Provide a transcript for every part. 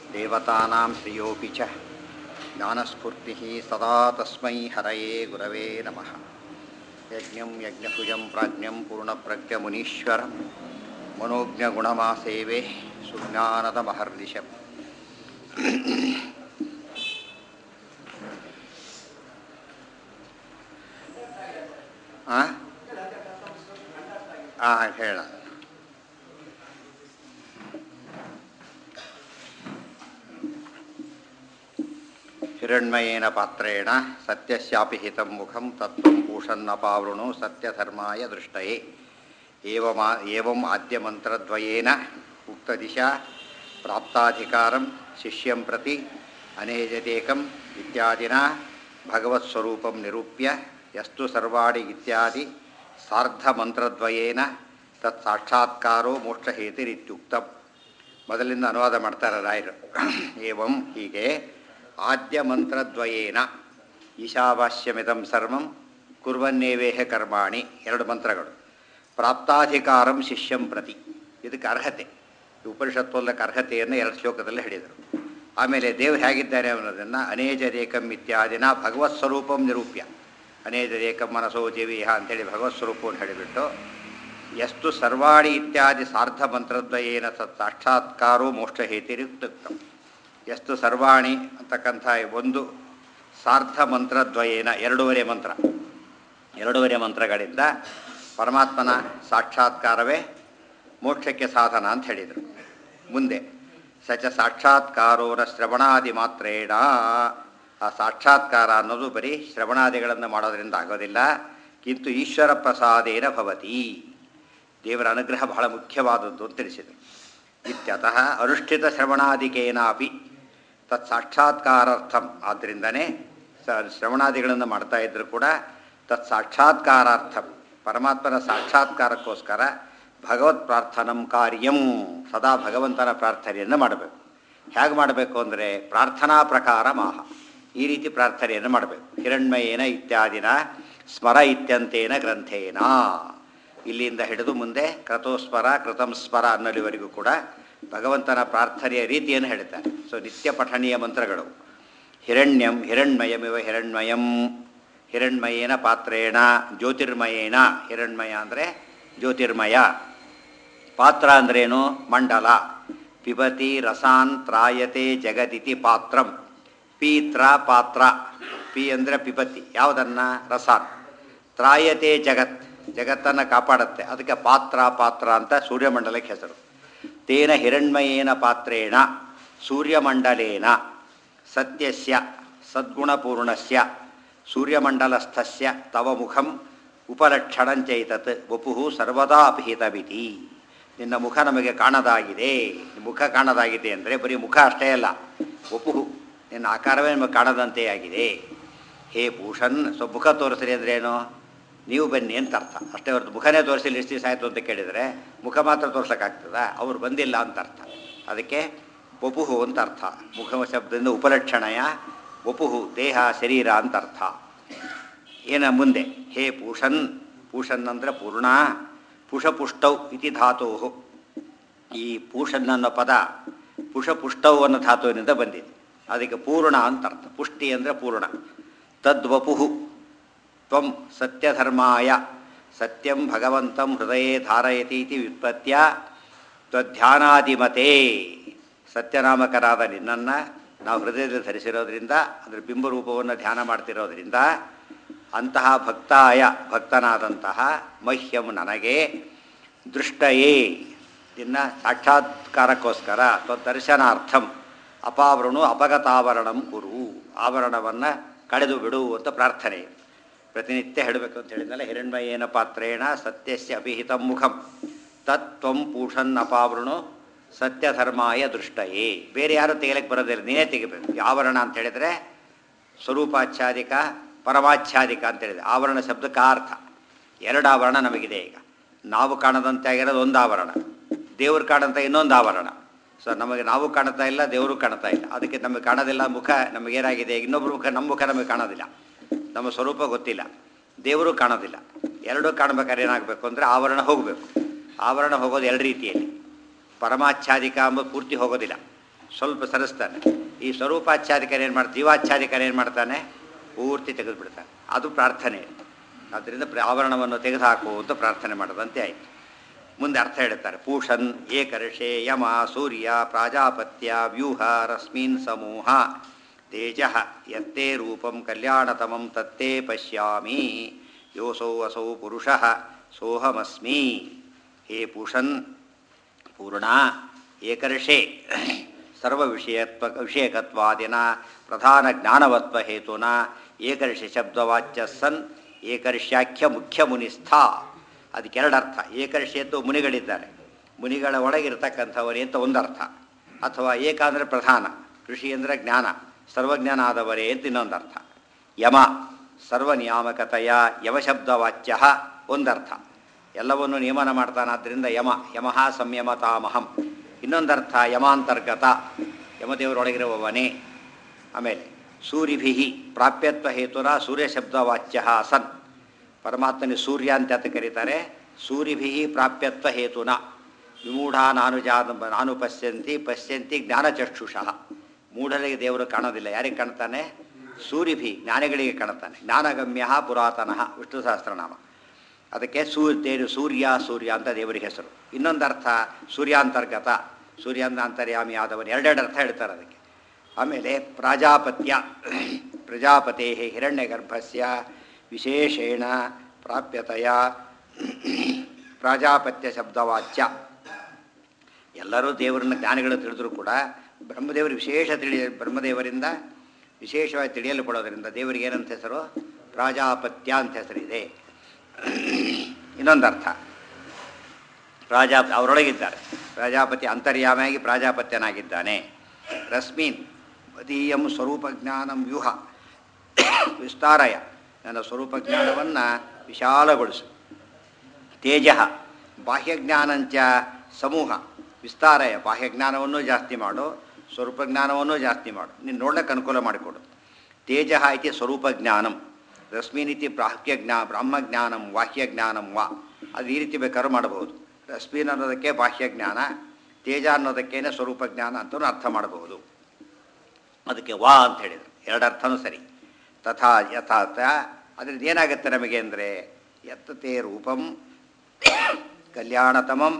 देवतानां श्रियोऽपि च ज्ञानस्फूर्तिः सदा तस्मै हरये गुरवे नमः यज्ञं यज्ञभुजं प्राज्ञं पूर्णप्रज्ञमुनीश्वरं मनोज्ञगुणमासेवे सुज्ञानदमहर्निशम् ಹಾಂ ಹಾಂ ಹೇಳ ಹಿರಣ್ಮಯೇನ ಪಾತ್ರೇಣ ಸತ್ಯಸ್ಯಾಪಿ ಹಿತಂ ಮುಖಂ ತತ್ವಂ ಪೂಷನ್ನಪಾವೃಣು ಸತ್ಯಧರ್ಮಾಯ ದೃಷ್ಟಯೇ ಏವಮಾ ಏವಂ ಆದ್ಯಮಂತ್ರದ್ವಯೇನ ಉಕ್ತದಿಶಾ ಪ್ರಾಪ್ತಾಧಿಕಾರಂ ಶಿಷ್ಯಂ ಪ್ರತಿ ಅನೇಜದೇಕಂ ಇತ್ಯಾದಿನ ಭಗವತ್ಸ್ವರೂಪಂ ನಿರೂಪ್ಯ ಯಸ್ತು ಸರ್ವಾಣಿ ಇತ್ಯಾದಿ ಸಾರ್ಧಮಂತ್ರದ್ವಯೇನ ತತ್ ಸಾಕ್ಷಾತ್ಕಾರೋ ಮೋಕ್ಷಹೇತಿರಿತ್ಯುಕ್ತಂ ಮೊದಲಿಂದ ಅನುವಾದ ಮಾಡ್ತಾರೆ ರಾಯರು ಏವಂ ಹೀಗೆ ಆದ್ಯ ಮಂತ್ರದ್ವಯೇನ ಈಶಾವಾಸ್ಯಮಿದಂ ಸರ್ವಂ ಕುರ್ವನ್ನೇವೇಹ ಕರ್ಮಾಣಿ ಎರಡು ಮಂತ್ರಗಳು ಪ್ರಾಪ್ತಾಧಿಕಾರಂ ಶಿಷ್ಯಂ ಪ್ರತಿ ಇದಕ್ಕೆ ಅರ್ಹತೆ ಈ ಉಪನಿಷತ್ವಲ್ಲಕ್ಕೆ ಅರ್ಹತೆಯನ್ನು ಎರಡು ಶ್ಲೋಕದಲ್ಲಿ ಹೇಳಿದರು ಆಮೇಲೆ ದೇವರು ಹೇಗಿದ್ದಾರೆ ಅನ್ನೋದನ್ನು ಅನೇಜರೇಕಂ ಇತ್ಯಾದಿನ ಭಗವತ್ ಸ್ವರೂಪಂ ನಿರೂಪ್ಯ ಅನೇಜರೇಕಂ ಮನಸೋ ಜೀವಿಹ ಅಂತೇಳಿ ಭಗವತ್ ಸ್ವರೂಪವನ್ನು ಹೇಳಿಬಿಟ್ಟು ಎಷ್ಟು ಸರ್ವಾಣಿ ಇತ್ಯಾದಿ ಸಾರ್ಧ ಮಂತ್ರದ್ವಯೇನ ತತ್ ಸಾಕ್ಷಾತ್ಕಾರೋ ಮೋಕ್ಷ ಹೇತಿರಿಕ್ತಂ ಎಷ್ಟು ಸರ್ವಾಣಿ ಅಂತಕ್ಕಂಥ ಒಂದು ಸಾರ್ಧ ಮಂತ್ರದ್ವಯೇನ ಎರಡೂವರೆ ಮಂತ್ರ ಎರಡೂವರೆ ಮಂತ್ರಗಳಿಂದ ಪರಮಾತ್ಮನ ಸಾಕ್ಷಾತ್ಕಾರವೇ ಮೋಕ್ಷಕ್ಕೆ ಸಾಧನ ಅಂತ ಹೇಳಿದರು ಮುಂದೆ ಸಚ ಸಾಕ್ಷಾತ್ಕಾರೋನ ಶ್ರವಣಾದಿ ಮಾತ್ರೇಣ ಆ ಸಾಕ್ಷಾತ್ಕಾರ ಅನ್ನೋದು ಬರೀ ಶ್ರವಣಾದಿಗಳನ್ನು ಮಾಡೋದರಿಂದ ಆಗೋದಿಲ್ಲ ಕಿಂತು ಈಶ್ವರ ಪ್ರಸಾದೇನ ಭವತಿ ದೇವರ ಅನುಗ್ರಹ ಬಹಳ ಮುಖ್ಯವಾದದ್ದು ಅಂತ ತಿಳಿಸಿದರು ಇತ್ಯತಃ ಅನುಷ್ಠಿತ ಶ್ರವಣಾದಿಕೇನಾಪಿ ತತ್ ಸಾಕ್ಷಾತ್ಕಾರಾರ್ಥಂ ಆದ್ದರಿಂದನೇ ಸ ಶ್ರವಣಾದಿಗಳನ್ನು ಮಾಡ್ತಾ ಇದ್ದರೂ ಕೂಡ ತತ್ ಸಾಕ್ಷಾತ್ಕಾರಾರ್ಥಂ ಪರಮಾತ್ಮನ ಸಾಕ್ಷಾತ್ಕಾರಕ್ಕೋಸ್ಕರ ಭಗವತ್ ಪ್ರಾರ್ಥನಂ ಕಾರ್ಯಂ ಸದಾ ಭಗವಂತನ ಪ್ರಾರ್ಥನೆಯನ್ನು ಮಾಡಬೇಕು ಹೇಗೆ ಮಾಡಬೇಕು ಅಂದರೆ ಪ್ರಾರ್ಥನಾ ಪ್ರಕಾರ ಮಾಹ ಈ ರೀತಿ ಪ್ರಾರ್ಥನೆಯನ್ನು ಮಾಡಬೇಕು ಹಿರಣ್ಮಯೇನ ಇತ್ಯಾದಿನ ಸ್ಮರ ಇತ್ಯಂತೇನ ಗ್ರಂಥೇನ ಇಲ್ಲಿಂದ ಹಿಡಿದು ಮುಂದೆ ಕ್ರತೋಸ್ಮರ ಕೃತಂ ಸ್ಮರ ಅನ್ನೋಲಿವರೆಗೂ ಕೂಡ ಭಗವಂತನ ಪ್ರಾರ್ಥನೆಯ ರೀತಿಯನ್ನು ಹೇಳ್ತಾರೆ ಸೊ ನಿತ್ಯ ಪಠಣೀಯ ಮಂತ್ರಗಳು ಹಿರಣ್ಯಂ ಹಿರಣ್ಮಯಮಿವ ಹಿರಣ್ಮಯಂ ಹಿರಣ್ಮಯೇನ ಪಾತ್ರೇಣ ಜ್ಯೋತಿರ್ಮಯೇನ ಹಿರಣ್ಮಯ ಅಂದರೆ ಜ್ಯೋತಿರ್ಮಯ ಪಾತ್ರ ಅಂದ್ರೇನು ಮಂಡಲ ಪಿಬತಿ ರಸಾನ್ ತ್ರಾಯತೆ ಜಗದಿತಿ ಪಾತ್ರಂ ಪೀತ್ರ ಪಾತ್ರ ಪಿ ಅಂದರೆ ಪಿಬತಿ ಯಾವುದನ್ನು ರಸಾನ್ ತ್ರಾಯತೆ ಜಗತ್ ಜಗತ್ತನ್ನು ಕಾಪಾಡುತ್ತೆ ಅದಕ್ಕೆ ಪಾತ್ರ ಪಾತ್ರ ಅಂತ ಸೂರ್ಯಮಂಡಲಕ್ಕೆ ಹೆಸರು ತೇನ ಹಿರಣ್ಮಯೇನ ಪಾತ್ರೇಣ ಸೂರ್ಯಮಂಡಲೇನ ಸತ್ಯಸ್ಯ ಸದ್ಗುಣಪೂರ್ಣಸ್ಯ ಸೂರ್ಯಮಂಡಲಸ್ಥಸ್ಯ ತವ ಮುಖಂ ಉಪಲಕ್ಷಣಂಚೈತತ್ ವಪು ಸರ್ವದಾ ಅಭಿಹಿತವಿತಿ ನಿನ್ನ ಮುಖ ನಮಗೆ ಕಾಣದಾಗಿದೆ ಮುಖ ಕಾಣದಾಗಿದೆ ಅಂದರೆ ಬರೀ ಮುಖ ಅಷ್ಟೇ ಅಲ್ಲ ವಪು ನಿನ್ನ ಆಕಾರವೇ ನಮಗೆ ಕಾಣದಂತೆ ಆಗಿದೆ ಹೇ ಭೂಷಣ್ ಸೊ ಮುಖ ತೋರಿಸ್ರಿ ಅಂದ್ರೇನು ನೀವು ಬನ್ನಿ ಅಂತ ಅರ್ಥ ಅಷ್ಟೇ ಹೊರತು ಮುಖನೇ ತೋರಿಸಿ ಎಷ್ಟು ದಿವಸ ಆಯಿತು ಅಂತ ಕೇಳಿದರೆ ಮುಖ ಮಾತ್ರ ತೋರ್ಸೋಕ್ಕಾಗ್ತದ ಅವ್ರು ಬಂದಿಲ್ಲ ಅಂತ ಅರ್ಥ ಅದಕ್ಕೆ ವಪುಹು ಅಂತ ಅರ್ಥ ಮುಖ ಶಬ್ದದಿಂದ ಉಪಲಕ್ಷಣಯ ವಪುಹು ದೇಹ ಶರೀರ ಅಂತ ಅರ್ಥ ಏನ ಮುಂದೆ ಹೇ ಪೂಷನ್ ಪೂಷನ್ ಅಂದರೆ ಪೂರ್ಣ ಪುಷಪುಷ್ಟೌ ಇತಿ ಧಾತು ಈ ಪೂಷನ್ ಅನ್ನೋ ಪದ ಪುಷಪುಷ್ಟೌ ಅನ್ನೋ ಧಾತುವಿನಿಂದ ಬಂದಿದೆ ಅದಕ್ಕೆ ಪೂರ್ಣ ಅಂತ ಅರ್ಥ ಪುಷ್ಟಿ ಅಂದರೆ ಪೂರ್ಣ ತದ್ವಪುಹು ತ್ವಂ ಸತ್ಯಧರ್ಮಾಯ ಸತ್ಯಂ ಭಗವಂತಂ ಹೃದಯೇ ಧಾರಯತಿ ಇತಿ ವ್ಯುತ್ಪತ್ಯ ತ್ವಧ್ಯಾನಾದಿಮತೆ ಸತ್ಯನಾಮಕರಾದ ನಿನ್ನನ್ನು ನಾವು ಹೃದಯದಲ್ಲಿ ಧರಿಸಿರೋದ್ರಿಂದ ಅದರ ಬಿಂಬರೂಪವನ್ನು ಧ್ಯಾನ ಮಾಡ್ತಿರೋದ್ರಿಂದ ಅಂತಹ ಭಕ್ತಾಯ ಭಕ್ತನಾದಂತಹ ಮಹ್ಯಂ ನನಗೆ ದೃಷ್ಟಯೇ ನಿನ್ನ ಸಾಕ್ಷಾತ್ಕಾರಕ್ಕೋಸ್ಕರ ದರ್ಶನಾರ್ಥಂ ಅಪಾವರಣು ಅಪಗತಾವರಣಂ ಕುರು ಆವರಣವನ್ನು ಕಳೆದು ಬಿಡು ಅಂತ ಪ್ರಾರ್ಥನೆ ಪ್ರತಿನಿತ್ಯ ಹೇಳಬೇಕು ಅಂತ ಹೇಳಿದ್ನಲ್ಲ ಹಿರಣ್ಮಯೇನ ಪಾತ್ರೇಣ ಸತ್ಯಸ್ಯ ಅಭಿಹಿತಂ ಮುಖಂ ತತ್ವಂ ಪೂಷನ್ ಅಪಾವೃಣು ಸತ್ಯಧರ್ಮಾಯ ದೃಷ್ಟಯೇ ಬೇರೆ ಯಾರು ತೆಗಿಲಿಕ್ಕೆ ಬರೋದಿಲ್ಲ ನೀನೇ ತೆಗಿಬೇಕು ಆವರಣ ಅಂತ ಹೇಳಿದರೆ ಸ್ವರೂಪಾಚ್ಛಾದಿಕ ಪರಮಾಚ್ಛಾದಿಕ ಅಂತ ಹೇಳಿದೆ ಆವರಣ ಶಬ್ದಕ್ಕೆ ಅರ್ಥ ಎರಡು ಆವರಣ ನಮಗಿದೆ ಈಗ ನಾವು ಕಾಣದಂತೆ ಆಗಿರೋದು ಒಂದು ಆವರಣ ದೇವರು ಕಾಣಂತ ಇನ್ನೊಂದು ಆವರಣ ಸೊ ನಮಗೆ ನಾವು ಕಾಣ್ತಾ ಇಲ್ಲ ದೇವರು ಕಾಣ್ತಾ ಇಲ್ಲ ಅದಕ್ಕೆ ನಮಗೆ ಕಾಣೋದಿಲ್ಲ ಮುಖ ನಮಗೇನಾಗಿದೆ ಇನ್ನೊಬ್ಬರ ಮುಖ ನಮ್ಮ ಮುಖ ನಮಗೆ ಕಾಣೋದಿಲ್ಲ ನಮ್ಮ ಸ್ವರೂಪ ಗೊತ್ತಿಲ್ಲ ದೇವರು ಕಾಣೋದಿಲ್ಲ ಎರಡೂ ಕಾಣಬೇಕಾದ್ರೆ ಏನಾಗಬೇಕು ಅಂದರೆ ಆವರಣ ಹೋಗಬೇಕು ಆವರಣ ಹೋಗೋದು ಎರಡು ರೀತಿಯಲ್ಲಿ ಪರಮಾಚ್ಛಾದಿಕ ಅಂಬ ಪೂರ್ತಿ ಹೋಗೋದಿಲ್ಲ ಸ್ವಲ್ಪ ಸರಿಸ್ತಾನೆ ಈ ಸ್ವರೂಪಾಚ್ಛಾದಿಕರು ಏನು ಮಾಡ್ತಾನೆ ಜೀವಾಚ್ಛಾದಿಕರು ಏನು ಮಾಡ್ತಾನೆ ಪೂರ್ತಿ ತೆಗೆದುಬಿಡ್ತಾನೆ ಅದು ಪ್ರಾರ್ಥನೆ ಆದ್ದರಿಂದ ಪ್ರ- ಆವರಣವನ್ನು ತೆಗೆದುಹಾಕು ಅಂತ ಪ್ರಾರ್ಥನೆ ಮಾಡೋದಂತೆ ಆಯಿತು ಮುಂದೆ ಅರ್ಥ ಹೇಳ್ತಾರೆ ಪೂಷನ್ ಏಕರ್ಷೆ ಯಮ ಸೂರ್ಯ ಪ್ರಾಜಾಪತ್ಯ ವ್ಯೂಹ ರಶ್ಮೀನ್ ಸಮೂಹ ತೇಜ ಯತ್ತೇ ರೂಪಂ ಕಲ್ಯಾಣತಮಂ ತತ್ತೇ ಪಶ್ಯಾಮಿ ಯೋಸೌ ಅಸೌ ಪುರುಷಃ ಸೋಹಮಸ್ಮಿ ಹೇ ಪೂಷನ್ ಪೂರ್ಣ ಏಕರ್ಷೆ ಸರ್ವ ವಿಷಯತ್ವ ವಿಷಯಕತ್ವಾದಿನ ಪ್ರಧಾನ ಜ್ಞಾನವತ್ವ ಹೇತುನ ಏಕರ್ಷೆ ಶಬ್ದವಾಚ್ಯ ಸನ್ ಏಕರ್ಷ್ಯಾಖ್ಯ ಮುಖ್ಯ ಮುನಿಸ್ಥ ಅದಕ್ಕೆರಡು ಅರ್ಥ ಏಕರ್ಷೆ ಎಂದು ಮುನಿಗಳಿದ್ದಾರೆ ಮುನಿಗಳ ಒಳಗಿರ್ತಕ್ಕಂಥವರೇ ಅಂತ ಒಂದರ್ಥ ಅಥವಾ ಏಕ ಅಂದರೆ ಪ್ರಧಾನ ಕೃಷಿ ಅಂದರೆ ಜ್ಞಾನ ಸರ್ವಜ್ಞಾನ ಆದವರೇ ಅಂತ ಇನ್ನೊಂದು ಅರ್ಥ ಯಮ ಸರ್ವನಿಯಾಮಕತೆಯ ಯಮಶಬ್ದವಾಚ್ಯ ಒಂದರ್ಥ ಎಲ್ಲವನ್ನು ನಿಯಮನ ಮಾಡ್ತಾನಾದ್ದರಿಂದ ಯಮ ಯಮಃ ಸಂಯಮತಾಮಹಂ ಇನ್ನೊಂದರ್ಥ ಯಮಾಂತರ್ಗತ ಯಮದೇವರೊಳಗಿರುವವನೇ ಆಮೇಲೆ ಸೂರಿಭಿ ಪ್ರಾಪ್ಯತ್ವ ಹೇತುರ ಸೂರ್ಯ ಶಬ್ದವಾಚ್ಯ ಸನ್ ಪರಮಾತ್ಮನ ಸೂರ್ಯ ಅಂತ ಅಂತ ಕರೀತಾರೆ ಸೂರಿಭಿ ಪ್ರಾಪ್ಯತ್ವ ಹೇತುನ ವಿಮೂಢ ನಾನು ಜಾ ನಾನು ಪಶ್ಯಂತಿ ಪಶ್ಯಂತಿ ಜ್ಞಾನಚಕ್ಷುಷಃ ಮೂಢರಿಗೆ ದೇವರು ಕಾಣೋದಿಲ್ಲ ಯಾರಿಗೆ ಕಾಣ್ತಾನೆ ಸೂರಿಭಿ ಜ್ಞಾನಿಗಳಿಗೆ ಕಾಣ್ತಾನೆ ಜ್ಞಾನಗಮ್ಯ ಪುರಾತನಃ ವಿಷ್ಣು ಸಹಸ್ರನಾಮ ಅದಕ್ಕೆ ಸೂ ತೇರು ಸೂರ್ಯ ಸೂರ್ಯ ಅಂತ ದೇವರಿಗೆ ಹೆಸರು ಇನ್ನೊಂದು ಅರ್ಥ ಸೂರ್ಯಾಂತರ್ಗತ ಸೂರ್ಯಾಂತ ಅಂತರ್ಯಾಮಿ ಆದವನು ಎರಡೆರಡು ಅರ್ಥ ಹೇಳ್ತಾರೆ ಅದಕ್ಕೆ ಆಮೇಲೆ ಪ್ರಾಜಾಪತ್ಯ ಪ್ರಜಾಪತೆ ಹಿರಣ್ಯಗರ್ಭಸ್ಯ ವಿಶೇಷೇಣ ಪ್ರಾಪ್ಯತೆಯ ಪ್ರಾಜಾಪತ್ಯ ಶಬ್ದವಾಚ್ಯ ಎಲ್ಲರೂ ದೇವರನ್ನ ಜ್ಞಾನಿಗಳು ತಿಳಿದ್ರು ಕೂಡ ಬ್ರಹ್ಮದೇವರು ವಿಶೇಷ ತಿಳಿ ಬ್ರಹ್ಮದೇವರಿಂದ ವಿಶೇಷವಾಗಿ ತಿಳಿಯಲು ಕೊಡೋದರಿಂದ ದೇವರಿಗೆ ಏನಂತ ಹೆಸರು ಪ್ರಾಜಾಪತ್ಯ ಅಂತ ಹೆಸರಿದೆ ಇನ್ನೊಂದು ಅರ್ಥ ಪ್ರಾಜಾ ಅವರೊಳಗಿದ್ದಾರೆ ಪ್ರಜಾಪತಿ ಅಂತರ್ಯಾಮಿಯಾಗಿ ಪ್ರಾಜಾಪತ್ಯನಾಗಿದ್ದಾನೆ ರಶ್ಮೀನ್ ಮದೀಯಂ ಸ್ವರೂಪಜ್ಞಾನಂ ವ್ಯೂಹ ವಿಸ್ತಾರಯ ನನ್ನ ಸ್ವರೂಪಜ್ಞಾನವನ್ನು ವಿಶಾಲಗೊಳಿಸು ತೇಜ ಬಾಹ್ಯಜ್ಞಾನಂಚ ಸಮೂಹ ವಿಸ್ತಾರಯ ಬಾಹ್ಯಜ್ಞಾನವನ್ನು ಜಾಸ್ತಿ ಮಾಡು ಸ್ವರೂಪಜ್ಞಾನವನ್ನು ಜಾಸ್ತಿ ಮಾಡು ನೀನು ನೋಡ್ಲಿಕ್ಕೆ ಅನುಕೂಲ ಮಾಡಿಕೊಡು ತೇಜ ಇತಿ ಸ್ವರೂಪಜ್ಞಾನಂ ರಶ್ಮೀನಿತಿ ಬಾಹ್ಯಜ್ಞಾ ಬ್ರಹ್ಮಜ್ಞಾನಂ ಬಾಹ್ಯಜ್ಞಾನಂ ವಾ ಅದು ಈ ರೀತಿ ಬೇಕಾದ್ರೂ ಮಾಡಬಹುದು ರಶ್ಮೀನ್ ಅನ್ನೋದಕ್ಕೆ ಬಾಹ್ಯಜ್ಞಾನ ತೇಜ ಅನ್ನೋದಕ್ಕೇನೆ ಸ್ವರೂಪಜ್ಞಾನ ಅಂತಲೂ ಅರ್ಥ ಮಾಡಬಹುದು ಅದಕ್ಕೆ ವಾ ಅಂತ ಹೇಳಿದರು ಎರಡು ಅರ್ಥನೂ ಸರಿ ತಥಾ ಯಥಾತ ಅದರಿಂದ ಏನಾಗುತ್ತೆ ನಮಗೆ ಅಂದರೆ ಯತ್ತತೆ ರೂಪಂ ಕಲ್ಯಾಣತಮಂ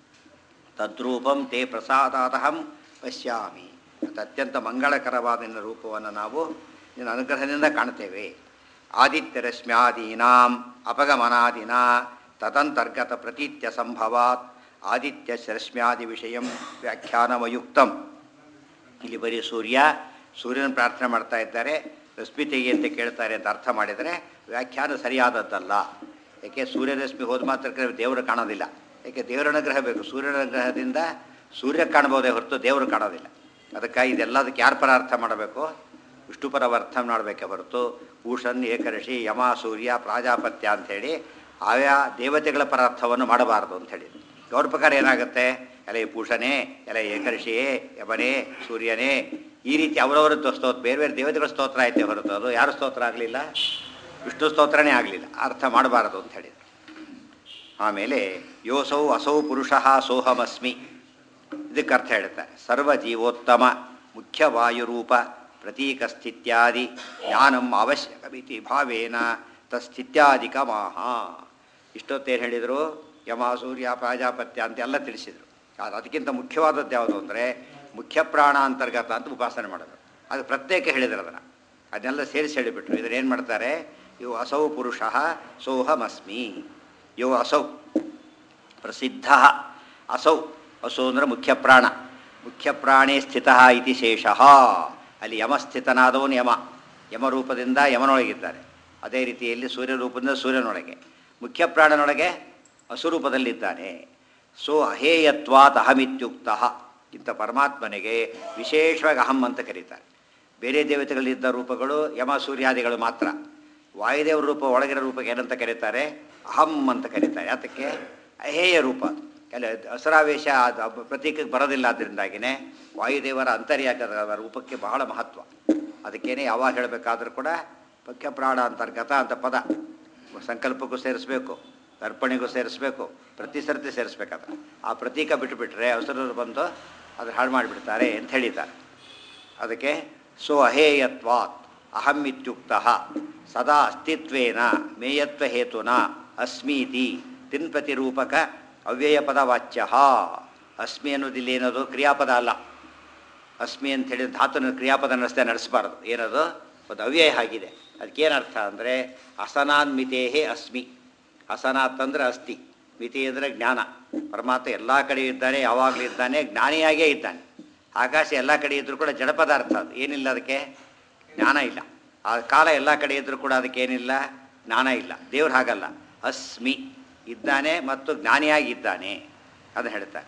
ತದ್ರೂಪಂ ತೇ ಪ್ರಸಾದಾದಹಂ ಪಶ್ಯಾಮಿ ಅದು ಅತ್ಯಂತ ಮಂಗಳಕರವಾದ ನಿನ್ನ ರೂಪವನ್ನು ನಾವು ನಿನ್ನ ಅನುಗ್ರಹದಿಂದ ಕಾಣ್ತೇವೆ ಆದಿತ್ಯರಶ್ಮ್ಯಾದೀನಾಂ ಅಪಗಮನಾದಿನ ತದಂತರ್ಗತ ಪ್ರತೀತ್ಯ ಸಂಭವಾತ್ ಆದಿತ್ಯ ರಶ್ಮ್ಯಾದಿ ವಿಷಯಂ ವ್ಯಾಖ್ಯಾನಮಯುಕ್ತಂ ಇಲ್ಲಿ ಬರೀ ಸೂರ್ಯ ಸೂರ್ಯನ ಪ್ರಾರ್ಥನೆ ಮಾಡ್ತಾ ಇದ್ದಾರೆ ರಶ್ಮಿ ತೆಗಿ ಅಂತ ಕೇಳ್ತಾರೆ ಅಂತ ಅರ್ಥ ಮಾಡಿದರೆ ವ್ಯಾಖ್ಯಾನ ಸರಿಯಾದದ್ದಲ್ಲ ಯಾಕೆ ಸೂರ್ಯರಶ್ಮಿ ಹೋದ ಮಾತ್ರಕ್ಕೆ ದೇವರು ಕಾಣೋದಿಲ್ಲ ಯಾಕೆ ದೇವರ ಅನುಗ್ರಹ ಬೇಕು ಸೂರ್ಯನ ಅನುಗ್ರಹದಿಂದ ಸೂರ್ಯ ಕಾಣ್ಬೋದೇ ಹೊರತು ದೇವರು ಕಾಣೋದಿಲ್ಲ ಅದಕ್ಕಾಗಿ ಇದೆಲ್ಲದಕ್ಕೆ ಯಾರ ಪರ ಅರ್ಥ ಮಾಡಬೇಕು ವಿಷ್ಣು ಪರ ಅರ್ಥ ಮಾಡಬೇಕೆ ಹೊರತು ಭೂಷಣ್ ಏಕರಶಿ ಯಮ ಸೂರ್ಯ ಪ್ರಾಜಾಪತ್ಯ ಅಂಥೇಳಿ ಆಯಾ ದೇವತೆಗಳ ಪರ ಅರ್ಥವನ್ನು ಮಾಡಬಾರದು ಅಂತ ಹೇಳಿ ಗೌರ ಪ್ರಕಾರ ಏನಾಗುತ್ತೆ ಎಲೆ ಭೂಷಣೇ ಎಲೆ ಏಕರ್ಷಿಯೇ ಯಮನೇ ಸೂರ್ಯನೇ ಈ ರೀತಿ ಅವರವರ ಸ್ತೋತ್ರ ಬೇರೆ ಬೇರೆ ದೇವತೆಗಳ ಸ್ತೋತ್ರ ಐತೆ ಹೊರತು ಅದು ಯಾರ ಸ್ತೋತ್ರ ಆಗಲಿಲ್ಲ ವಿಷ್ಣು ಸ್ತೋತ್ರನೇ ಆಗಲಿಲ್ಲ ಅರ್ಥ ಮಾಡಬಾರದು ಅಂತ ಹೇಳಿದ್ರು ಆಮೇಲೆ ಯೋಸೌ ಅಸೌ ಪುರುಷಃ ಸೋಹಮಸ್ಮಿ ಇದಕ್ಕೆ ಅರ್ಥ ಹೇಳ್ತಾರೆ ಸರ್ವ ಜೀವೋತ್ತಮ ಮುಖ್ಯ ವಾಯುರೂಪ ಪ್ರತೀಕ ಸ್ಥಿತ್ಯಾದಿ ಜ್ಞಾನಂ ಅವಶ್ಯಕಮಿತಿ ಭಾವೇನ ತಸ್ಥಿತ್ಯಾದಿಕ ಮಾಹ ಇಷ್ಟೊತ್ತೇನು ಹೇಳಿದರು ಯಮ ಸೂರ್ಯ ಪ್ರಾಜಾಪತ್ಯ ಅಂತೆಲ್ಲ ತಿಳಿಸಿದರು ಅದು ಅದಕ್ಕಿಂತ ಮುಖ್ಯವಾದದ್ದು ಯಾವುದು ಅಂದರೆ ಮುಖ್ಯ ಪ್ರಾಣ ಅಂತರ್ಗತ ಅಂತ ಉಪಾಸನೆ ಮಾಡೋದು ಅದು ಪ್ರತ್ಯೇಕ ಹೇಳಿದ್ರು ಅದನ್ನು ಅದನ್ನೆಲ್ಲ ಸೇರಿಸಿ ಹೇಳಿಬಿಟ್ರು ಇದನ್ನು ಏನು ಮಾಡ್ತಾರೆ ಇವು ಅಸೌ ಪುರುಷ ಸೋಹಮಸ್ಮಿ ಇವು ಅಸೌ ಪ್ರಸಿದ್ಧ ಅಸೌ ಅಸೌ ಅಂದರೆ ಮುಖ್ಯ ಪ್ರಾಣ ಮುಖ್ಯ ಪ್ರಾಣೇ ಸ್ಥಿತ ಇತಿ ಶೇಷ ಅಲ್ಲಿ ಯಮಸ್ಥಿತನಾದವನು ಯಮ ಯಮರೂಪದಿಂದ ಯಮನೊಳಗಿದ್ದಾರೆ ಅದೇ ರೀತಿಯಲ್ಲಿ ಸೂರ್ಯ ರೂಪದಿಂದ ಸೂರ್ಯನೊಳಗೆ ಮುಖ್ಯ ಪ್ರಾಣನೊಳಗೆ ಅಸುರೂಪದಲ್ಲಿದ್ದಾನೆ ಸೋ ಅಹೇಯತ್ವಾತ್ ಅಹಮಿತ್ಯುಕ್ತ ಇಂಥ ಪರಮಾತ್ಮನಿಗೆ ವಿಶೇಷವಾಗಿ ಅಹಂ ಅಂತ ಕರೀತಾರೆ ಬೇರೆ ದೇವತೆಗಳಿದ್ದ ರೂಪಗಳು ಯಮ ಸೂರ್ಯಾದಿಗಳು ಮಾತ್ರ ವಾಯುದೇವರ ರೂಪ ಒಳಗಿರೋ ರೂಪಕ್ಕೆ ಏನಂತ ಕರೀತಾರೆ ಅಹಂ ಅಂತ ಕರೀತಾರೆ ಯಾತಕ್ಕೆ ಅಹೇಯ ರೂಪ ಅದು. ಕೆಲ ಹಸರಾವೇಶ ಅದು ಪ್ರತೀಕಕ್ಕೆ ಬರೋದಿಲ್ಲ ಅದರಿಂದಾಗಿನೇ ವಾಯುದೇವರ ಅಂತರ್ಯಾಗದ ರೂಪಕ್ಕೆ ಬಹಳ ಮಹತ್ವ ಅದಕ್ಕೇನೆ ಯಾವಾಗ ಹೇಳಬೇಕಾದ್ರೂ ಕೂಡ ಮುಖ್ಯ ಪ್ರಾಣ ಅಂತರ್ಗತ ಅಂತ ಪದ ಸಂಕಲ್ಪಕ್ಕೂ ಸೇರಿಸ್ಬೇಕು ಅರ್ಪಣೆಗೂ ಸೇರಿಸ್ಬೇಕು ಪ್ರತಿ ಸರ್ತಿ ಸೇರಿಸ್ಬೇಕಾದ್ರೆ ಆ ಪ್ರತೀಕ ಬಿಟ್ಟುಬಿಟ್ರೆ ಅವಸರರು ಬಂದು ಅದು ಹಾಳು ಮಾಡಿಬಿಡ್ತಾರೆ ಅಂತ ಹೇಳಿದ್ದಾರೆ ಅದಕ್ಕೆ ಸೊ ಅಹೇಯತ್ವಾತ್ ಅಹಂ ಇತ್ಯುಕ್ತ ಸದಾ ಅಸ್ತಿತ್ವೇನ ಮೇಯತ್ವ ಹೇತುನ ಅಸ್ಮೀತಿ ತಿನ್ಪ್ರತಿರೂಪಕ ಅವ್ಯಯ ಪದ ವಾಚ್ಯ ಅಸ್ಮಿ ಅನ್ನೋದಿಲ್ಲ ಏನದು ಕ್ರಿಯಾಪದ ಅಲ್ಲ ಅಸ್ಮಿ ಅಂತ ಹೇಳಿದ ಧಾತುನ ಕ್ರಿಯಾಪದ ನಡೆಸದೆ ನಡೆಸಬಾರದು ಏನದು ಒಂದು ಅವ್ಯಯ ಆಗಿದೆ ಅದಕ್ಕೇನರ್ಥ ಅಂದರೆ ಅಸನಾನ್ಮಿತೇಹೇ ಅಸ್ಮಿ ಅಸನಾತ್ ಅಂದರೆ ಅಸ್ತಿ ಮಿತಿ ಅಂದರೆ ಜ್ಞಾನ ಪರಮಾತ್ಮ ಎಲ್ಲ ಕಡೆ ಇದ್ದಾನೆ ಯಾವಾಗಲೂ ಇದ್ದಾನೆ ಜ್ಞಾನಿಯಾಗೇ ಇದ್ದಾನೆ ಆಕಾಶ ಎಲ್ಲ ಕಡೆ ಇದ್ದರೂ ಕೂಡ ಜಡ ಪದಾರ್ಥ ಅದು ಏನಿಲ್ಲ ಅದಕ್ಕೆ ಜ್ಞಾನ ಇಲ್ಲ ಆ ಕಾಲ ಎಲ್ಲ ಕಡೆ ಇದ್ದರೂ ಕೂಡ ಅದಕ್ಕೆ ಏನಿಲ್ಲ ಜ್ಞಾನ ಇಲ್ಲ ದೇವ್ರು ಹಾಗಲ್ಲ ಅಸ್ಮಿ ಇದ್ದಾನೆ ಮತ್ತು ಜ್ಞಾನಿಯಾಗಿ ಇದ್ದಾನೆ ಅದನ್ನು ಹೇಳ್ತಾರೆ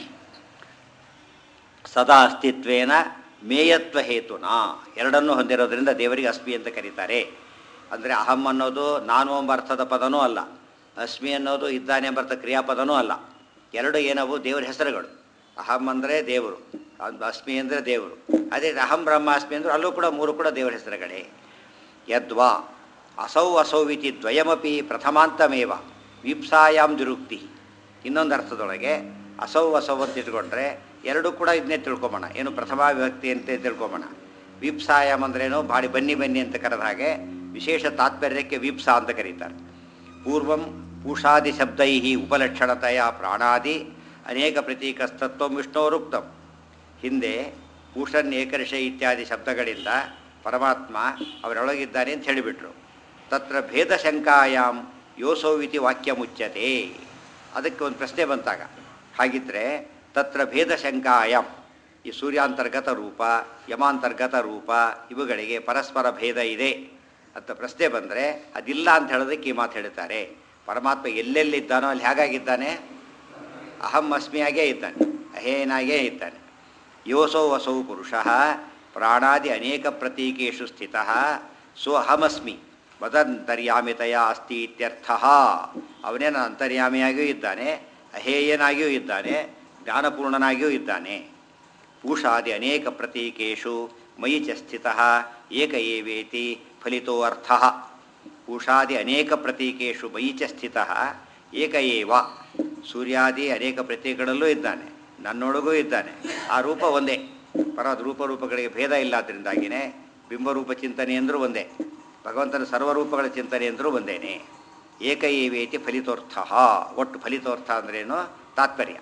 ಸದಾ ಅಸ್ತಿತ್ವೇನ ಮೇಯತ್ವ ಹೇತುನ ಎರಡನ್ನೂ ಹೊಂದಿರೋದ್ರಿಂದ ದೇವರಿಗೆ ಅಸ್ಮಿ ಅಂತ ಕರೀತಾರೆ ಅಂದರೆ ಅಹಂ ಅನ್ನೋದು ನಾನು ಎಂಬ ಅರ್ಥದ ಪದನೂ ಅಲ್ಲ ಅಸ್ಮಿ ಅನ್ನೋದು ಇದ್ದಾನೆ ಎಂಬ ಅರ್ಥ ಕ್ರಿಯಾಪದನೂ ಅಲ್ಲ ಎರಡು ಏನವು ದೇವರ ಹೆಸರುಗಳು ಅಹಂ ಅಂದರೆ ದೇವರು ಅದು ಅಸ್ಮಿ ಅಂದರೆ ದೇವರು ಅದೇ ಅಹಂ ಬ್ರಹ್ಮಾಸ್ಮಿ ಅಂದರೆ ಅಲ್ಲೂ ಕೂಡ ಮೂರು ಕೂಡ ದೇವರ ಹೆಸರುಗಳೇ ಯದ್ವಾ ಅಸೌ ಅಸೌವಿತಿ ದ್ವಯಮಪಿ ಪ್ರಥಮಾಂತಮೇವ ವೀಪ್ಸಾಯಾಮ್ ದುರುಕ್ತಿ ಇನ್ನೊಂದು ಅರ್ಥದೊಳಗೆ ಅಸೌ ಅಸೌ ಅಂತ ಇಟ್ಕೊಂಡ್ರೆ ಎರಡೂ ಕೂಡ ಇದನ್ನೇ ತಿಳ್ಕೊಬೋಣ ಏನು ಪ್ರಥಮ ವಿಭಕ್ತಿ ಅಂತ ತಿಳ್ಕೊಬೋಣ ವೀಪ್ಸಾಯಾಮ್ ಅಂದ್ರೇನು ಬಾಡಿ ಬನ್ನಿ ಬನ್ನಿ ಅಂತ ಕರೆದ ಹಾಗೆ ವಿಶೇಷ ತಾತ್ಪರ್ಯಕ್ಕೆ ವೀಪ್ಸಾ ಅಂತ ಕರೀತಾರೆ ಪೂರ್ವಂ ಪೂಷಾದಿ ಶಬ್ದೈ ಉಪಲಕ್ಷಣತೆಯ ಪ್ರಾಣಾದಿ ಅನೇಕ ಪ್ರತೀಕಸ್ತತ್ವಂ ವಿಷ್ಣೋರುಕ್ತಂ ಹಿಂದೆ ಪೂಷನ್ ಏಕರ್ಷ ಇತ್ಯಾದಿ ಶಬ್ದಗಳಿಂದ ಪರಮಾತ್ಮ ಅವರೊಳಗಿದ್ದಾನೆ ಅಂತ ಹೇಳಿಬಿಟ್ರು ತತ್ರ ಭೇದ ಶಂಕಾಯಾಮ್ ಯೋಸೋವಿತಿ ವಾಕ್ಯ ಮುಚ್ಚತೆ ಅದಕ್ಕೆ ಒಂದು ಪ್ರಶ್ನೆ ಬಂತಾಗ ಹಾಗಿದ್ರೆ ತತ್ರ ಭೇದ ಶಂಕಾಯಾಮ್ ಈ ಸೂರ್ಯಾಂತರ್ಗತ ರೂಪ ಯಮಾಂತರ್ಗತ ರೂಪ ಇವುಗಳಿಗೆ ಪರಸ್ಪರ ಭೇದ ಇದೆ ಅಂತ ಪ್ರಶ್ನೆ ಬಂದರೆ ಅದಿಲ್ಲ ಅಂತ ಹೇಳೋದಕ್ಕೆ ಈ ಮಾತು ಹೇಳ್ತಾರೆ ಪರಮಾತ್ಮ ಎಲ್ಲೆಲ್ಲಿದ್ದಾನೋ ಅಲ್ಲಿ ಹೇಗಾಗಿದ್ದಾನೆ ಅಹಂ ಅಸ್ಮಿಯಾಗೇ ಇದ್ದಾನೆ ಅಹೇನಾಗೇ ಇದ್ದಾನೆ ಯೋಸೌ ವಸೌ ಪುರುಷ ಪ್ರಾಣಾದಿ ಅನೇಕ ಪ್ರತೀಕೇಶು ಸ್ಥಿತ ಸೊ ಅಹಮಸ್ಮಿ ವದಂತರ್ಯಾಮಿತಯ ಅಸ್ತಿ ಇತ್ಯರ್ಥ ಅವನೇ ನನ್ನ ಅಂತರ್ಯಾಮಿಯಾಗಿಯೂ ಇದ್ದಾನೆ ಅಹೇಯನಾಗಿಯೂ ಇದ್ದಾನೆ ಜ್ಞಾನಪೂರ್ಣನಾಗಿಯೂ ಇದ್ದಾನೆ ಪೂಷಾದಿ ಅನೇಕ ಪ್ರತೀಕೇಶು ಮಯಿ ಚ ಸ್ಥಿತ ಏಕ ಏವೇತಿ ಫಲಿತೋ ಅರ್ಥ ಪೂಷಾದಿ ಅನೇಕ ಪ್ರತೀಕೇಶು ಮಯಿ ಚ ಸ್ಥಿತ ಏಕ ಏವ ಸೂರ್ಯಾದಿ ಅನೇಕ ಪ್ರತೀಕಗಳಲ್ಲೂ ಇದ್ದಾನೆ ನನ್ನೊಳಗೂ ಇದ್ದಾನೆ ಆ ರೂಪ ಒಂದೇ ಪರವಾದ ರೂಪರೂಪಗಳಿಗೆ ಭೇದ ಇಲ್ಲಾದ್ರಿಂದಾಗಿಯೇ ಬಿಂಬರೂಪ ಚಿಂತನೆ ಅಂದರೂ ಒಂದೇ ಭಗವಂತನ ಸರ್ವರೂಪಗಳ ಚಿಂತನೆ ಅಂದರೂ ಒಂದೇನೆ ಏಕ ಏವೇತಿ ಫಲಿತೋರ್ಥ ಒಟ್ಟು ಫಲಿತೋರ್ಥ ಅಂದ್ರೇನು ತಾತ್ಪರ್ಯ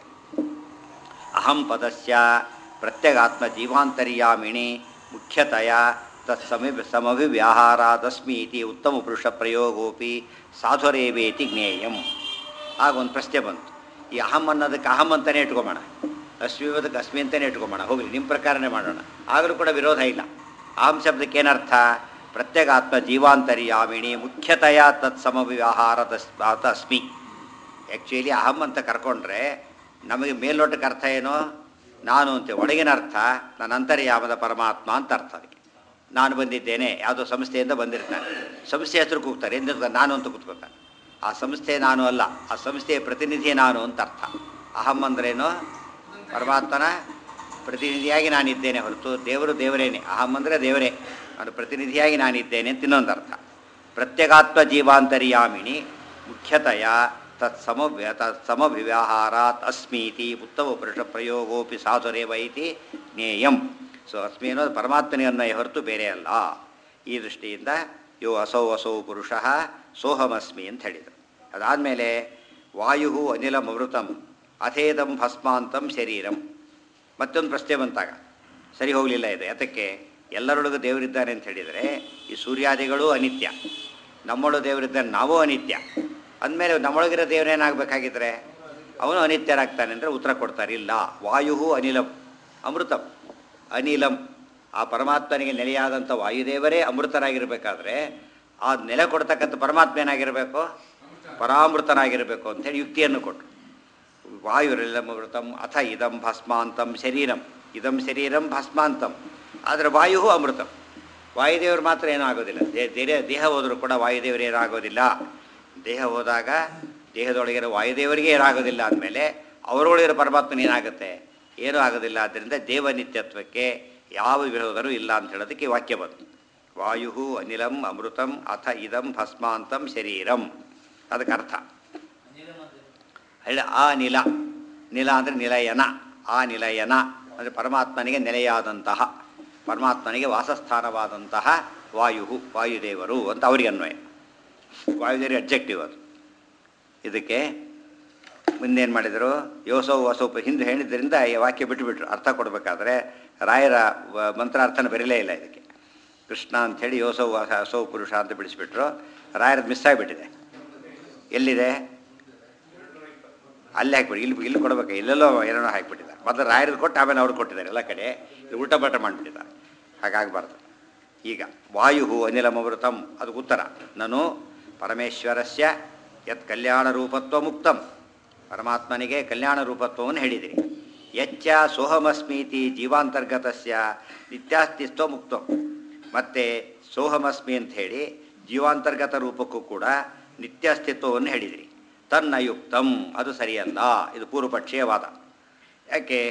ಅಹಂ ಪದಸ್ಯ ಪ್ರತ್ಯಗಾತ್ಮ ಜೀವಾಂತರ್ಯಾಮಿಣಿ ಮುಖ್ಯತಯ ತತ್ಸಮಿ ಸಮವಿವ್ಯಾಹಾರಾದಸ್ಮಿ ಇತಿ ಉತ್ತಮ ಪುರುಷ ಪ್ರಯೋಗೋಪಿ ಸಾಧುರೇವೇತಿ ಜ್ಞೇಯಂ ಆಗ ಒಂದು ಪ್ರಶ್ನೆ ಬಂತು ಈ ಅಹಂ ಅನ್ನೋದಕ್ಕೆ ಅಹಂ ಅಂತಲೇ ಇಟ್ಕೊಂಬೋಣ ಅಸ್ಮಿವದಕ್ಕೆ ಅಸ್ಮಿ ಅಂತಲೇ ಇಟ್ಕೊಂಬೋಣ ಹೋಗಲಿ ನಿಮ್ಮ ಪ್ರಕಾರನೇ ಮಾಡೋಣ ಆಗಲೂ ಕೂಡ ವಿರೋಧ ಇಲ್ಲ ಅಹಂ ಶಬ್ದಕ್ಕೆ ಏನರ್ಥ ಪ್ರತ್ಯಗಾತ್ಮ ಜೀವಾಂತರ್ಯಾಮಿಣಿ ಮುಖ್ಯತಯ ತತ್ ಸಮವ್ಯವಹಾರದ ಅಸ್ಮಿ ಆ್ಯಕ್ಚುಲಿ ಅಹಂ ಅಂತ ಕರ್ಕೊಂಡ್ರೆ ನಮಗೆ ಮೇಲ್ನೋಟಕ್ಕೆ ಅರ್ಥ ಏನು ನಾನು ಅಂತ ಒಳಗಿನ ಅರ್ಥ ನನ್ನ ಅಂತರ್ಯಾಮದ ಪರಮಾತ್ಮ ಅಂತ ಅರ್ಥ ಅದಕ್ಕೆ ನಾನು ಬಂದಿದ್ದೇನೆ ಯಾವುದೋ ಸಂಸ್ಥೆಯಿಂದ ಬಂದಿರ್ತಾನೆ ಸಂಸ್ಥೆ ಹೆಸರು ಕೂಗ್ತಾರೆ ಎಂದಿರ್ತಾರೆ ನಾನು ಅಂತ ಕೂತ್ಕೋತಾನೆ ಆ ಸಂಸ್ಥೆ ನಾನು ಅಲ್ಲ ಆ ಸಂಸ್ಥೆಯ ಪ್ರತಿನಿಧಿ ನಾನು ಅಂತ ಅರ್ಥ ಅಹಂ ಅಂದ್ರೇನು ಪರಮಾತ್ಮನ ಪ್ರತಿನಿಧಿಯಾಗಿ ನಾನಿದ್ದೇನೆ ಹೊರತು ದೇವರು ದೇವರೇನೆ ಅಹಂ ಅಂದರೆ ದೇವರೇ ನಾನು ಪ್ರತಿನಿಧಿಯಾಗಿ ನಾನಿದ್ದೇನೆ ಅಂತ ಇನ್ನೊಂದು ಅರ್ಥ ಪ್ರತ್ಯಗಾತ್ಮ ಜೀವಾಂತರ್ಯಾಮಿಣಿ ಮುಖ್ಯತಯ ತತ್ ಸಮವ್ಯ ತತ್ ಸಮವ್ಯವಹಾರಾತ್ ಅಸ್ಮೀತಿ ಉತ್ತಮ ಪುರುಷ ಪ್ರಯೋಗೋಪಿ ಸಾಧುರೇವ ಇತಿ ಜ್ಞೇಯಂ ಸೊ ಅಸ್ಮಿ ಅನ್ನೋದು ಪರಮಾತ್ಮನಿಗೆ ಅನ್ವಯ ಹೊರತು ಬೇರೆ ಅಲ್ಲ ಈ ದೃಷ್ಟಿಯಿಂದ ಯೋ ಅಸೌ ಅಸೌ ಪುರುಷ ಸೋಹಮಸ್ಮಿ ಅಂತ ಹೇಳಿದರು ಅದಾದಮೇಲೆ ವಾಯು ಅನಿಲಂ ಅಮೃತಂ ಅಥೇದಂ ಭಸ್ಮಾಂತಂ ಶರೀರಂ ಮತ್ತೊಂದು ಪ್ರಶ್ನೆ ಬಂತಾಗ ಸರಿ ಹೋಗಲಿಲ್ಲ ಇದು ಯಾತಕ್ಕೆ ಎಲ್ಲರೊಳಗೂ ದೇವರಿದ್ದಾನೆ ಅಂತ ಹೇಳಿದರೆ ಈ ಸೂರ್ಯಾದಿಗಳು ಅನಿತ್ಯ ನಮ್ಮೊಳಗೆ ದೇವರಿದ್ದಾನೆ ನಾವು ಅನಿತ್ಯ ಅಂದಮೇಲೆ ನಮ್ಮೊಳಗಿರೋ ದೇವರೇನಾಗಬೇಕಾಗಿದ್ರೆ ಅವನು ಅನಿತ್ಯರಾಗ್ತಾನೆ ಅಂದರೆ ಉತ್ತರ ಕೊಡ್ತಾರೆ ಇಲ್ಲ ವಾಯು ಅನಿಲಂ ಅಮೃತಂ ಅನಿಲಂ ಆ ಪರಮಾತ್ಮನಿಗೆ ನೆಲೆಯಾದಂಥ ವಾಯುದೇವರೇ ಅಮೃತರಾಗಿರಬೇಕಾದ್ರೆ ಆ ನೆಲೆ ಕೊಡ್ತಕ್ಕಂಥ ಪರಮಾತ್ಮ ಏನಾಗಿರಬೇಕು ಪರಾಮೃತನಾಗಿರಬೇಕು ಅಂಥೇಳಿ ಯುಕ್ತಿಯನ್ನು ಕೊಟ್ಟರು ವಾಯುರಮೃತಂ ಅಥ ಇದಂ ಭಸ್ಮಾಂತಂ ಶರೀರಂ ಇದಂ ಶರೀರಂ ಭಸ್ಮಾಂತಂ ಆದರೆ ವಾಯು ಅಮೃತಂ ವಾಯುದೇವರು ಮಾತ್ರ ಏನೂ ಆಗೋದಿಲ್ಲ ದೇ- ದೇಹ ದೇಹ ಹೋದರೂ ಕೂಡ ವಾಯುದೇವರು ಏನಾಗೋದಿಲ್ಲ ದೇಹ ಹೋದಾಗ ದೇಹದೊಳಗಿರೋ ವಾಯುದೇವರಿಗೆ ಏನಾಗೋದಿಲ್ಲ ಅಂದಮೇಲೆ ಅವರೊಳಗಿರೋ ಪರಮಾತ್ಮನ ಏನಾಗುತ್ತೆ ಏನೂ ಆಗೋದಿಲ್ಲ ಆದ್ದರಿಂದ ದೇವನಿತ್ಯತ್ವಕ್ಕೆ ಯಾವ ವಿರೋಧನೂ ಇಲ್ಲ ಅಂತ ಹೇಳೋದಕ್ಕೆ ಈ ವಾಕ್ಯ ಬಂತು ವಾಯು ಅನಿಲಂ ಅಮೃತಂ ಅಥ ಇದಂ ಭಸ್ಮಾಂತಂ ಶರೀರಂ ಅದಕ್ಕೆ ಅರ್ಥ ಹೇಳಿ ಆ ನಿಲ ನಿಲ ಅಂದರೆ ನಿಲಯನ ಆ ನಿಲಯನ ಅಂದರೆ ಪರಮಾತ್ಮನಿಗೆ ನೆಲೆಯಾದಂತಹ ಪರಮಾತ್ಮನಿಗೆ ವಾಸಸ್ಥಾನವಾದಂತಹ ವಾಯು ವಾಯುದೇವರು ಅಂತ ಅವರಿಗೆ ಅನ್ವಯ ವಾಯುದೇವರಿಗೆ ಅಬ್ಜೆಕ್ಟಿವ್ ಅದು ಇದಕ್ಕೆ ಮುಂದೇನು ಮಾಡಿದರು ಯೋಸೋ ವಸೋಪ ಹಿಂದೆ ಹೇಳಿದ್ರಿಂದ ಈ ವಾಕ್ಯ ಬಿಟ್ಟುಬಿಟ್ರು ಅರ್ಥ ಕೊಡಬೇಕಾದ್ರೆ ರಾಯರ ವ- ಮಂತ್ರಾರ್ಥನ ಬರೀಲೇ ಇಲ್ಲ ಇದಕ್ಕೆ ಕೃಷ್ಣ ಅಂಥೇಳಿ ಯೋಸೋ ವಾಸ ಅಸೋ ಪುರುಷ ಅಂತ ಬಿಡಿಸ್ಬಿಟ್ರು ರಾಯರದ್ದು ಮಿಸ್ ಆಗಿಬಿಟ್ಟಿದೆ ಎಲ್ಲಿದೆ ಅಲ್ಲಿ ಹಾಕ್ಬಿಡಿ ಇಲ್ಲಿ ಇಲ್ಲಿ ಕೊಡ್ಬೇಕು ಇಲ್ಲೆಲ್ಲೋ ಏನೋ ಹಾಕ್ಬಿಟ್ಟಿದ್ದಾರೆ ಮೊದಲು ರಾಯರದ್ದು ಕೊಟ್ಟು ಆಮೇಲೆ ಅವ್ರು ಕೊಟ್ಟಿದ್ದಾರೆ ಎಲ್ಲ ಕಡೆ ಇದು ಉಲ್ಟಾ ಪಲ್ಟ ಮಾಡಿಬಿಟ್ಟಿದ್ದಾರೆ ಹಾಗಾಗಬಾರ್ದು ಈಗ ವಾಯು ಅನಿಲಮೃತಂ ಅದು ಉತ್ತರ ನಾನು ಪರಮೇಶ್ವರಸ್ಯ ಯತ್ ಕಲ್ಯಾಣ ರೂಪತ್ವ ಮುಕ್ತಂ ಪರಮಾತ್ಮನಿಗೆ ಕಲ್ಯಾಣ ರೂಪತ್ವವನ್ನು ಹೇಳಿದಿರಿ ಯಚ್ಚ ಸೋಹಮಸ್ಮೀತಿ ಜೀವಾಂತರ್ಗತಸ್ಯ ನಿತ್ಯಾಸ್ತಿತ್ವ ಮುಕ್ತಂ ಮತ್ತು ಸೋಹಮಸ್ಮಿ ಅಂತ ಹೇಳಿ ಜೀವಾಂತರ್ಗತ ರೂಪಕ್ಕೂ ಕೂಡ ನಿತ್ಯ ಅಸ್ತಿತ್ವವನ್ನು ಹೇಳಿದಿರಿ ತನ್ನ ಯುಕ್ತಂ ಅದು ಸರಿಯಲ್ಲ ಇದು ಪೂರ್ವಪಕ್ಷೀಯ ವಾದ ಯಾಕೆ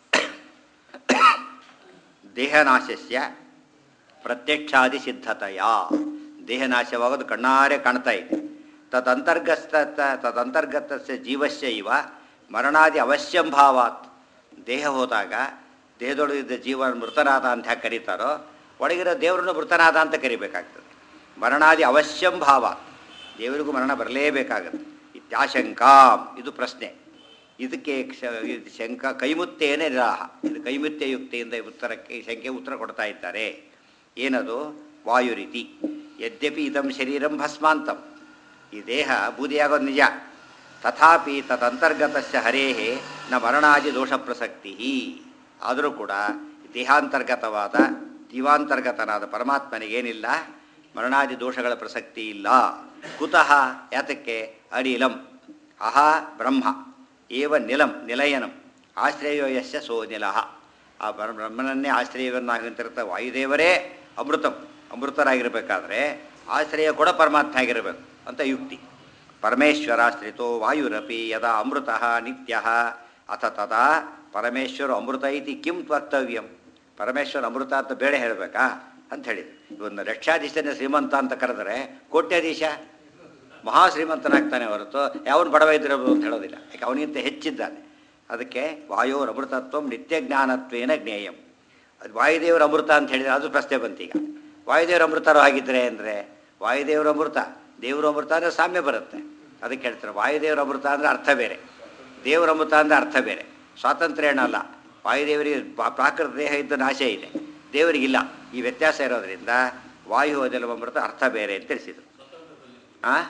ದೇಹನಾಶಸ್ಯ ಪ್ರತ್ಯಕ್ಷಾದಿ ಸಿದ್ಧತೆಯ ದೇಹನಾಶವಾಗೋದು ಕಣ್ಣಾರೆ ಕಾಣ್ತಾ ಇದೆ ತದಂತರ್ಗತ ತದಂತರ್ಗತಸ್ಯ ಜೀವಸ್ಯ ಇವ ಮರಣಾದಿ ಅವಶ್ಯಂಭಾವಾತ್ ದೇಹ ಹೋದಾಗ ದೇಹದೊಳಗಿದ್ದ ಜೀವ ಮೃತನಾದ ಅಂತ ಯಾಕೆ ಕರೀತಾರೋ ಒಳಗಿರೋ ದೇವರನ್ನು ಮೃತನಾದ ಅಂತ ಕರಿಬೇಕಾಗ್ತದೆ ಮರಣಾದಿ ಅವಶ್ಯಂಭಾವಾತ್ ದೇವರಿಗೂ ಮರಣ ಬರಲೇಬೇಕಾಗತ್ತೆ ಇತ್ಯಾಶಂಕಾಂ ಇದು ಪ್ರಶ್ನೆ ಇದಕ್ಕೆ ಕ್ಷ- ಇದು ಶಂಕ ಕೈಮುತ್ತೇನೆ ನಿರಾಹ ಇದು ಕೈಮುತ್ಯ ಯುಕ್ತಿಯಿಂದ ಈ ಉತ್ತರಕ್ಕೆ ಈ ಶಂಕೆ ಉತ್ತರ ಕೊಡ್ತಾ ಇದ್ದಾರೆ ಏನದು ವಾಯು ರೀತಿ ಯದ್ಯಪಿ ಇದಂ ಶರೀರಂ ಭಸ್ಮಾಂತಂ ಈ ದೇಹ ಬೂದಿಯಾಗೋದು ನಿಜ ತಥಾಪಿ ತದಂತರ್ಗತಸ್ಯ ಹರೇಹೇ ನ ಮರಣಾದಿ ದೋಷ ಪ್ರಸಕ್ತಿ ಆದರೂ ಕೂಡ ದೇಹಾಂತರ್ಗತವಾದ ಜೀವಾಂತರ್ಗತನಾದ ಪರಮಾತ್ಮನಿಗೇನಿಲ್ಲ ಮರಣಾದಿ ದೋಷಗಳ ಪ್ರಸಕ್ತಿ ಇಲ್ಲ ಕುತಃ ಯಾತಕ್ಕೆ ಅನಿಲಂ ಅಹ ಬ್ರಹ್ಮ ಏವ ನಿಲಂ ನಿಲಯನಂ ಆಶ್ರಯೋ ಯಸ್ಯ ಸೋ ನಿಲಃ ಆ ಬ್ರ- ಬ್ರಹ್ಮನನ್ನೇ ಆಶ್ರಯವನ್ನಾಗಿರ್ತಿರ್ತ ವಾಯುದೇವರೇ ಅಮೃತಂ ಅಮೃತರಾಗಿರಬೇಕಾದ್ರೆ ಆಶ್ರಯ ಕೂಡ ಪರಮಾತ್ಮ ಆಗಿರಬೇಕು ಅಂತ ಯುಕ್ತಿ ಪರಮೇಶ್ವರಾಶ್ರಿತೋ ವಾಯುರಪಿ ಯದಾ ಅಮೃತ ನಿತ್ಯ ಅಥ ತದಾ ಪರಮೇಶ್ವರ ಅಮೃತ ಇತಿ ಕಿಂ ವಕ್ತವ್ಯಂ ಪರಮೇಶ್ವರ ಅಮೃತ ಅಂತ ಬೇಡ ಹೇಳಬೇಕಾ ಅಂತ ಹೇಳಿದ್ರು ಇವನ್ನ ಲಕ್ಷಾಧೀಶನೇ ಶ್ರೀಮಂತ ಅಂತ ಕರೆದರೆ ಕೋಟ್ಯಾಧೀಶ ಮಹಾ ಶ್ರೀಮಂತನಾಗ್ತಾನೆ ಹೊರತು ಯಾವನು ಬಡವ ಇದ್ದಿರಬಹುದು ಅಂತ ಹೇಳೋದಿಲ್ಲ ಯಾಕೆ ಅವನಿಗಿಂತ ಹೆಚ್ಚಿದ್ದಾನೆ ಅದಕ್ಕೆ ವಾಯೋರ್ ಅಮೃತತ್ವ ನಿತ್ಯ ಜ್ಞಾನತ್ವೇನ ಜ್ಞೇಯಂ ಅದು ವಾಯುದೇವರ ಅಮೃತ ಅಂತ ಹೇಳಿದರೆ ಅದು ಪ್ರಶ್ನೆ ಬಂತೀಗ ವಾಯುದೇವರ ಅಮೃತರು ಆಗಿದ್ದರೆ ಅಂದರೆ ವಾಯುದೇವರ ಅಮೃತ ದೇವರ ಅಮೃತ ಅಂದರೆ ಸಾಮ್ಯ ಬರುತ್ತೆ ಅದಕ್ಕೆ ಹೇಳ್ತಾರೆ ವಾಯುದೇವರ ಅಮೃತ ಅಂದರೆ ಅರ್ಥ ಬೇರೆ ದೇವರ ಅಮೃತ ಅಂದರೆ ಅರ್ಥ ಬೇರೆ ಸ್ವಾತಂತ್ರ್ಯ ಏನಲ್ಲ ವಾಯುದೇವರಿಗೆ ಪಾ- ಪ್ರಾಕೃತ ದೇಹ ಇದ್ದ ನಾಶ ಇದೆ ದೇವರಿಗಿಲ್ಲ ಈ ವ್ಯತ್ಯಾಸ ಇರೋದ್ರಿಂದ ವಾಯು ಅದೆಲ್ಲ ಅಮೃತ ಅರ್ಥ ಬೇರೆ ಅಂತ ತಿಳಿಸಿದರು ಹಾಂ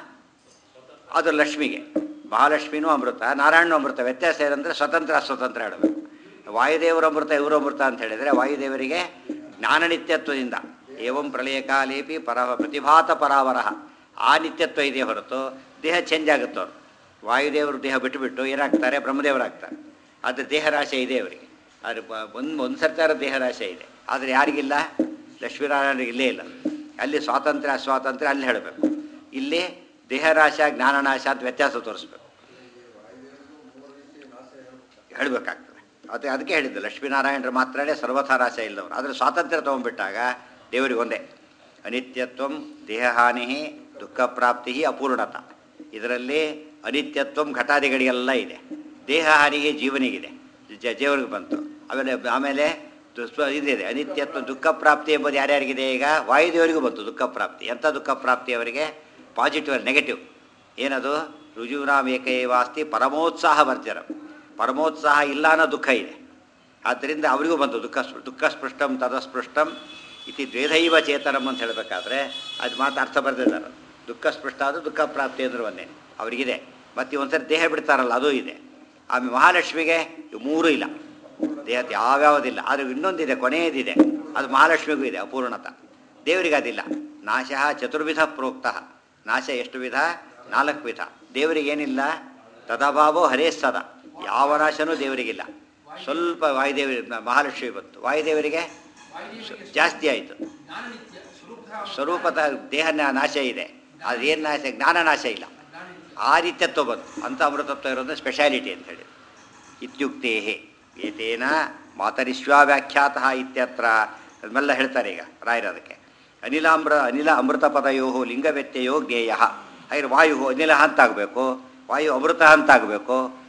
ಅದು ಲಕ್ಷ್ಮಿಗೆ ಮಹಾಲಕ್ಷ್ಮಿನೂ ಅಮೃತ ನಾರಾಯಣನೂ ಅಮೃತ ವ್ಯತ್ಯಾಸ ಏನಂದರೆ ಸ್ವತಂತ್ರ ಅಸ್ವತಂತ್ರ ಹೇಳಬೇಕು ವಾಯುದೇವರ ಅಮೃತ ಇವರು ಅಮೃತ ಅಂತ ಹೇಳಿದರೆ ವಾಯುದೇವರಿಗೆ ಜ್ಞಾನನಿತ್ಯತ್ವದಿಂದ ಏವಂ ಪ್ರಳಯ ಕಾಲೇಪಿ ಪರ ಪ್ರತಿಭಾತ ಪರಾವರಹ ಆ ನಿತ್ಯತ್ವ ಇದೆ ಹೊರತು ದೇಹ ಚೇಂಜ್ ಆಗುತ್ತೆ ಅವರು ವಾಯುದೇವರು ದೇಹ ಬಿಟ್ಟುಬಿಟ್ಟು ಏನಾಗ್ತಾರೆ ಬ್ರಹ್ಮದೇವರಾಗ್ತಾರೆ ಆದರೆ ದೇಹರಾಶೆ ಇದೆ ಅವರಿಗೆ ಆದರೆ ಒಂದು ಒಂದು ಸರ್ಕಾರ ದೇಹರಾಶೆ ಇದೆ ಆದರೆ ಯಾರಿಗಿಲ್ಲ ಲಕ್ಷ್ಮೀನಾರಾಯಣರಿಗೆ ಇಲ್ಲೇ ಇಲ್ಲ ಅಲ್ಲಿ ಸ್ವಾತಂತ್ರ್ಯ ಅಸ್ವಾತಂತ್ರ್ಯ ಅಲ್ಲಿ ಹೇಳಬೇಕು ಇಲ್ಲಿ ದೇಹರಾಶ ಜ್ಞಾನನಾಶ ಅಂತ ವ್ಯತ್ಯಾಸ ತೋರಿಸ್ಬೇಕು ಹೇಳಬೇಕಾಗ್ತದೆ ಅದು ಅದಕ್ಕೆ ಹೇಳಿದ್ದು ಲಕ್ಷ್ಮೀನಾರಾಯಣರು ಮಾತ್ರನೇ ಸರ್ವಥಾ ರಾಶ ಇಲ್ಲದವರು ಆದರೆ ಸ್ವಾತಂತ್ರ್ಯ ತೊಗೊಂಡ್ಬಿಟ್ಟಾಗ ದೇವರಿಗೆ ಒಂದೇ ಅನಿತ್ಯತ್ವಂ ದೇಹಹಾನಿ ದುಃಖ ಪ್ರಾಪ್ತಿ ಅಪೂರ್ಣತ ಇದರಲ್ಲಿ ಅನಿತ್ಯತ್ವಂ ಘಟಾದಿಗಳಿಗೆಲ್ಲ ಇದೆ ದೇಹ ಹಾನಿಗೆ ಜೀವನಿಗಿದೆ ಜ ಜೀವನಿಗೆ ಬಂತು ಆಮೇಲೆ ಆಮೇಲೆ ದುಸ್ವ ಇದಿದೆ ಅನಿತ್ಯತ್ವ ದುಃಖ ಪ್ರಾಪ್ತಿ ಎಂಬುದು ಯಾರ್ಯಾರಿಗಿದೆ ಈಗ ವಾಯುದೇವರಿಗೂ ಬಂತು ದುಃಖ ಪ್ರಾಪ್ತಿ ಎಂಥ ದುಃಖ ಪ್ರಾಪ್ತಿ ಅವರಿಗೆ ಪಾಸಿಟಿವ್ ನೆಗೆಟಿವ್ ಏನದು ರುಜುರಾಮ್ ಏಕೈವಾಸ್ತಿ ಪರಮೋತ್ಸಾಹ ವರ್ಜರ ಪರಮೋತ್ಸಾಹ ಇಲ್ಲ ಅನ್ನೋ ದುಃಖ ಇದೆ ಆದ್ದರಿಂದ ಅವರಿಗೂ ಬಂತು ದುಃಖ ಸ್ಪೃ- ದುಃಖ ಸ್ಪೃಷ್ಟಂ ತದಸ್ಪೃಷ್ಟಂ ಇತಿ ದ್ವೇಧೈವ ಚೇತನಂ ಅಂತ ಹೇಳಬೇಕಾದ್ರೆ ಅದು ಮಾತು ಅರ್ಥ ಬರೆದಿದ್ದಾರೆ ದುಃಖ ಸ್ಪೃಷ್ಟ ಅದು ದುಃಖ ಪ್ರಾಪ್ತಿ ಅಂದ್ರೆ ಒಂದೇ ಅವರಿಗಿದೆ ಮತ್ತು ಒಂದ್ಸರಿ ದೇಹ ಬಿಡ್ತಾರಲ್ಲ ಅದು ಇದೆ ಆಮೇಲೆ ಮಹಾಲಕ್ಷ್ಮಿಗೆ ಇವು ಮೂರೂ ಇಲ್ಲ ದೇಹದ ಯಾವ್ಯಾವುದಿಲ್ಲ ಆದರೆ ಇನ್ನೊಂದಿದೆ ಕೊನೆಯದಿದೆ ಅದು ಮಹಾಲಕ್ಷ್ಮಿಗೂ ಇದೆ ಅಪೂರ್ಣತ ದೇವರಿಗೆ ಅದಿಲ್ಲ ನಾಶ ಚತುರ್ವಿಧ ಪ್ರೋಕ್ತ ನಾಶ ಎಷ್ಟು ವಿಧ ನಾಲ್ಕು ವಿಧ ದೇವರಿಗೇನಿಲ್ಲ ತದಭಾವೋ ಹರೇ ಸದ ಯಾವ ನಾಶನೂ ದೇವರಿಗಿಲ್ಲ ಸ್ವಲ್ಪ ವಾಯುದೇವರಿ ಮಹಾಲಕ್ಷ್ಮಿ ಬಂತು ವಾಯುದೇವರಿಗೆ ಜಾಸ್ತಿ ಆಯಿತು ಸ್ವರೂಪದ ದೇಹ ನಾ- ನಾಶ ಇದೆ ಅದೇನು ನಾಶ ಜ್ಞಾನ ನಾಶ ಇಲ್ಲ ಆ ರೀತ್ಯತ್ವ ಬಂತು ಅಂಥ ಅಮೃತತ್ವ ಇರೋದು ಸ್ಪೆಷಾಲಿಟಿ ಅಂತ ಹೇಳಿ ಇತ್ಯುಕ್ತೇ ಏತೇನ ಮಾತರಿಶ್ವಾವ್ಯಾಖ್ಯಾತ ಇತ್ಯತ್ರ ಅದನ್ನೆಲ್ಲ ಹೇಳ್ತಾರೆ ಈಗ ರಾಯರು ಅದಕ್ಕೆ ಅನಿಲಾಮ್ರ ಅನಿಲ ಅಮೃತ ಪದಯೋ ಲಿಂಗ ವ್ಯತ್ಯಯೋ ಜ್ಞೇಯ ಹಾಗೆ ವಾಯು ಅನಿಲ ಅಂತಾಗಬೇಕು ವಾಯು ಅಮೃತ ಅಂತಾಗಬೇಕು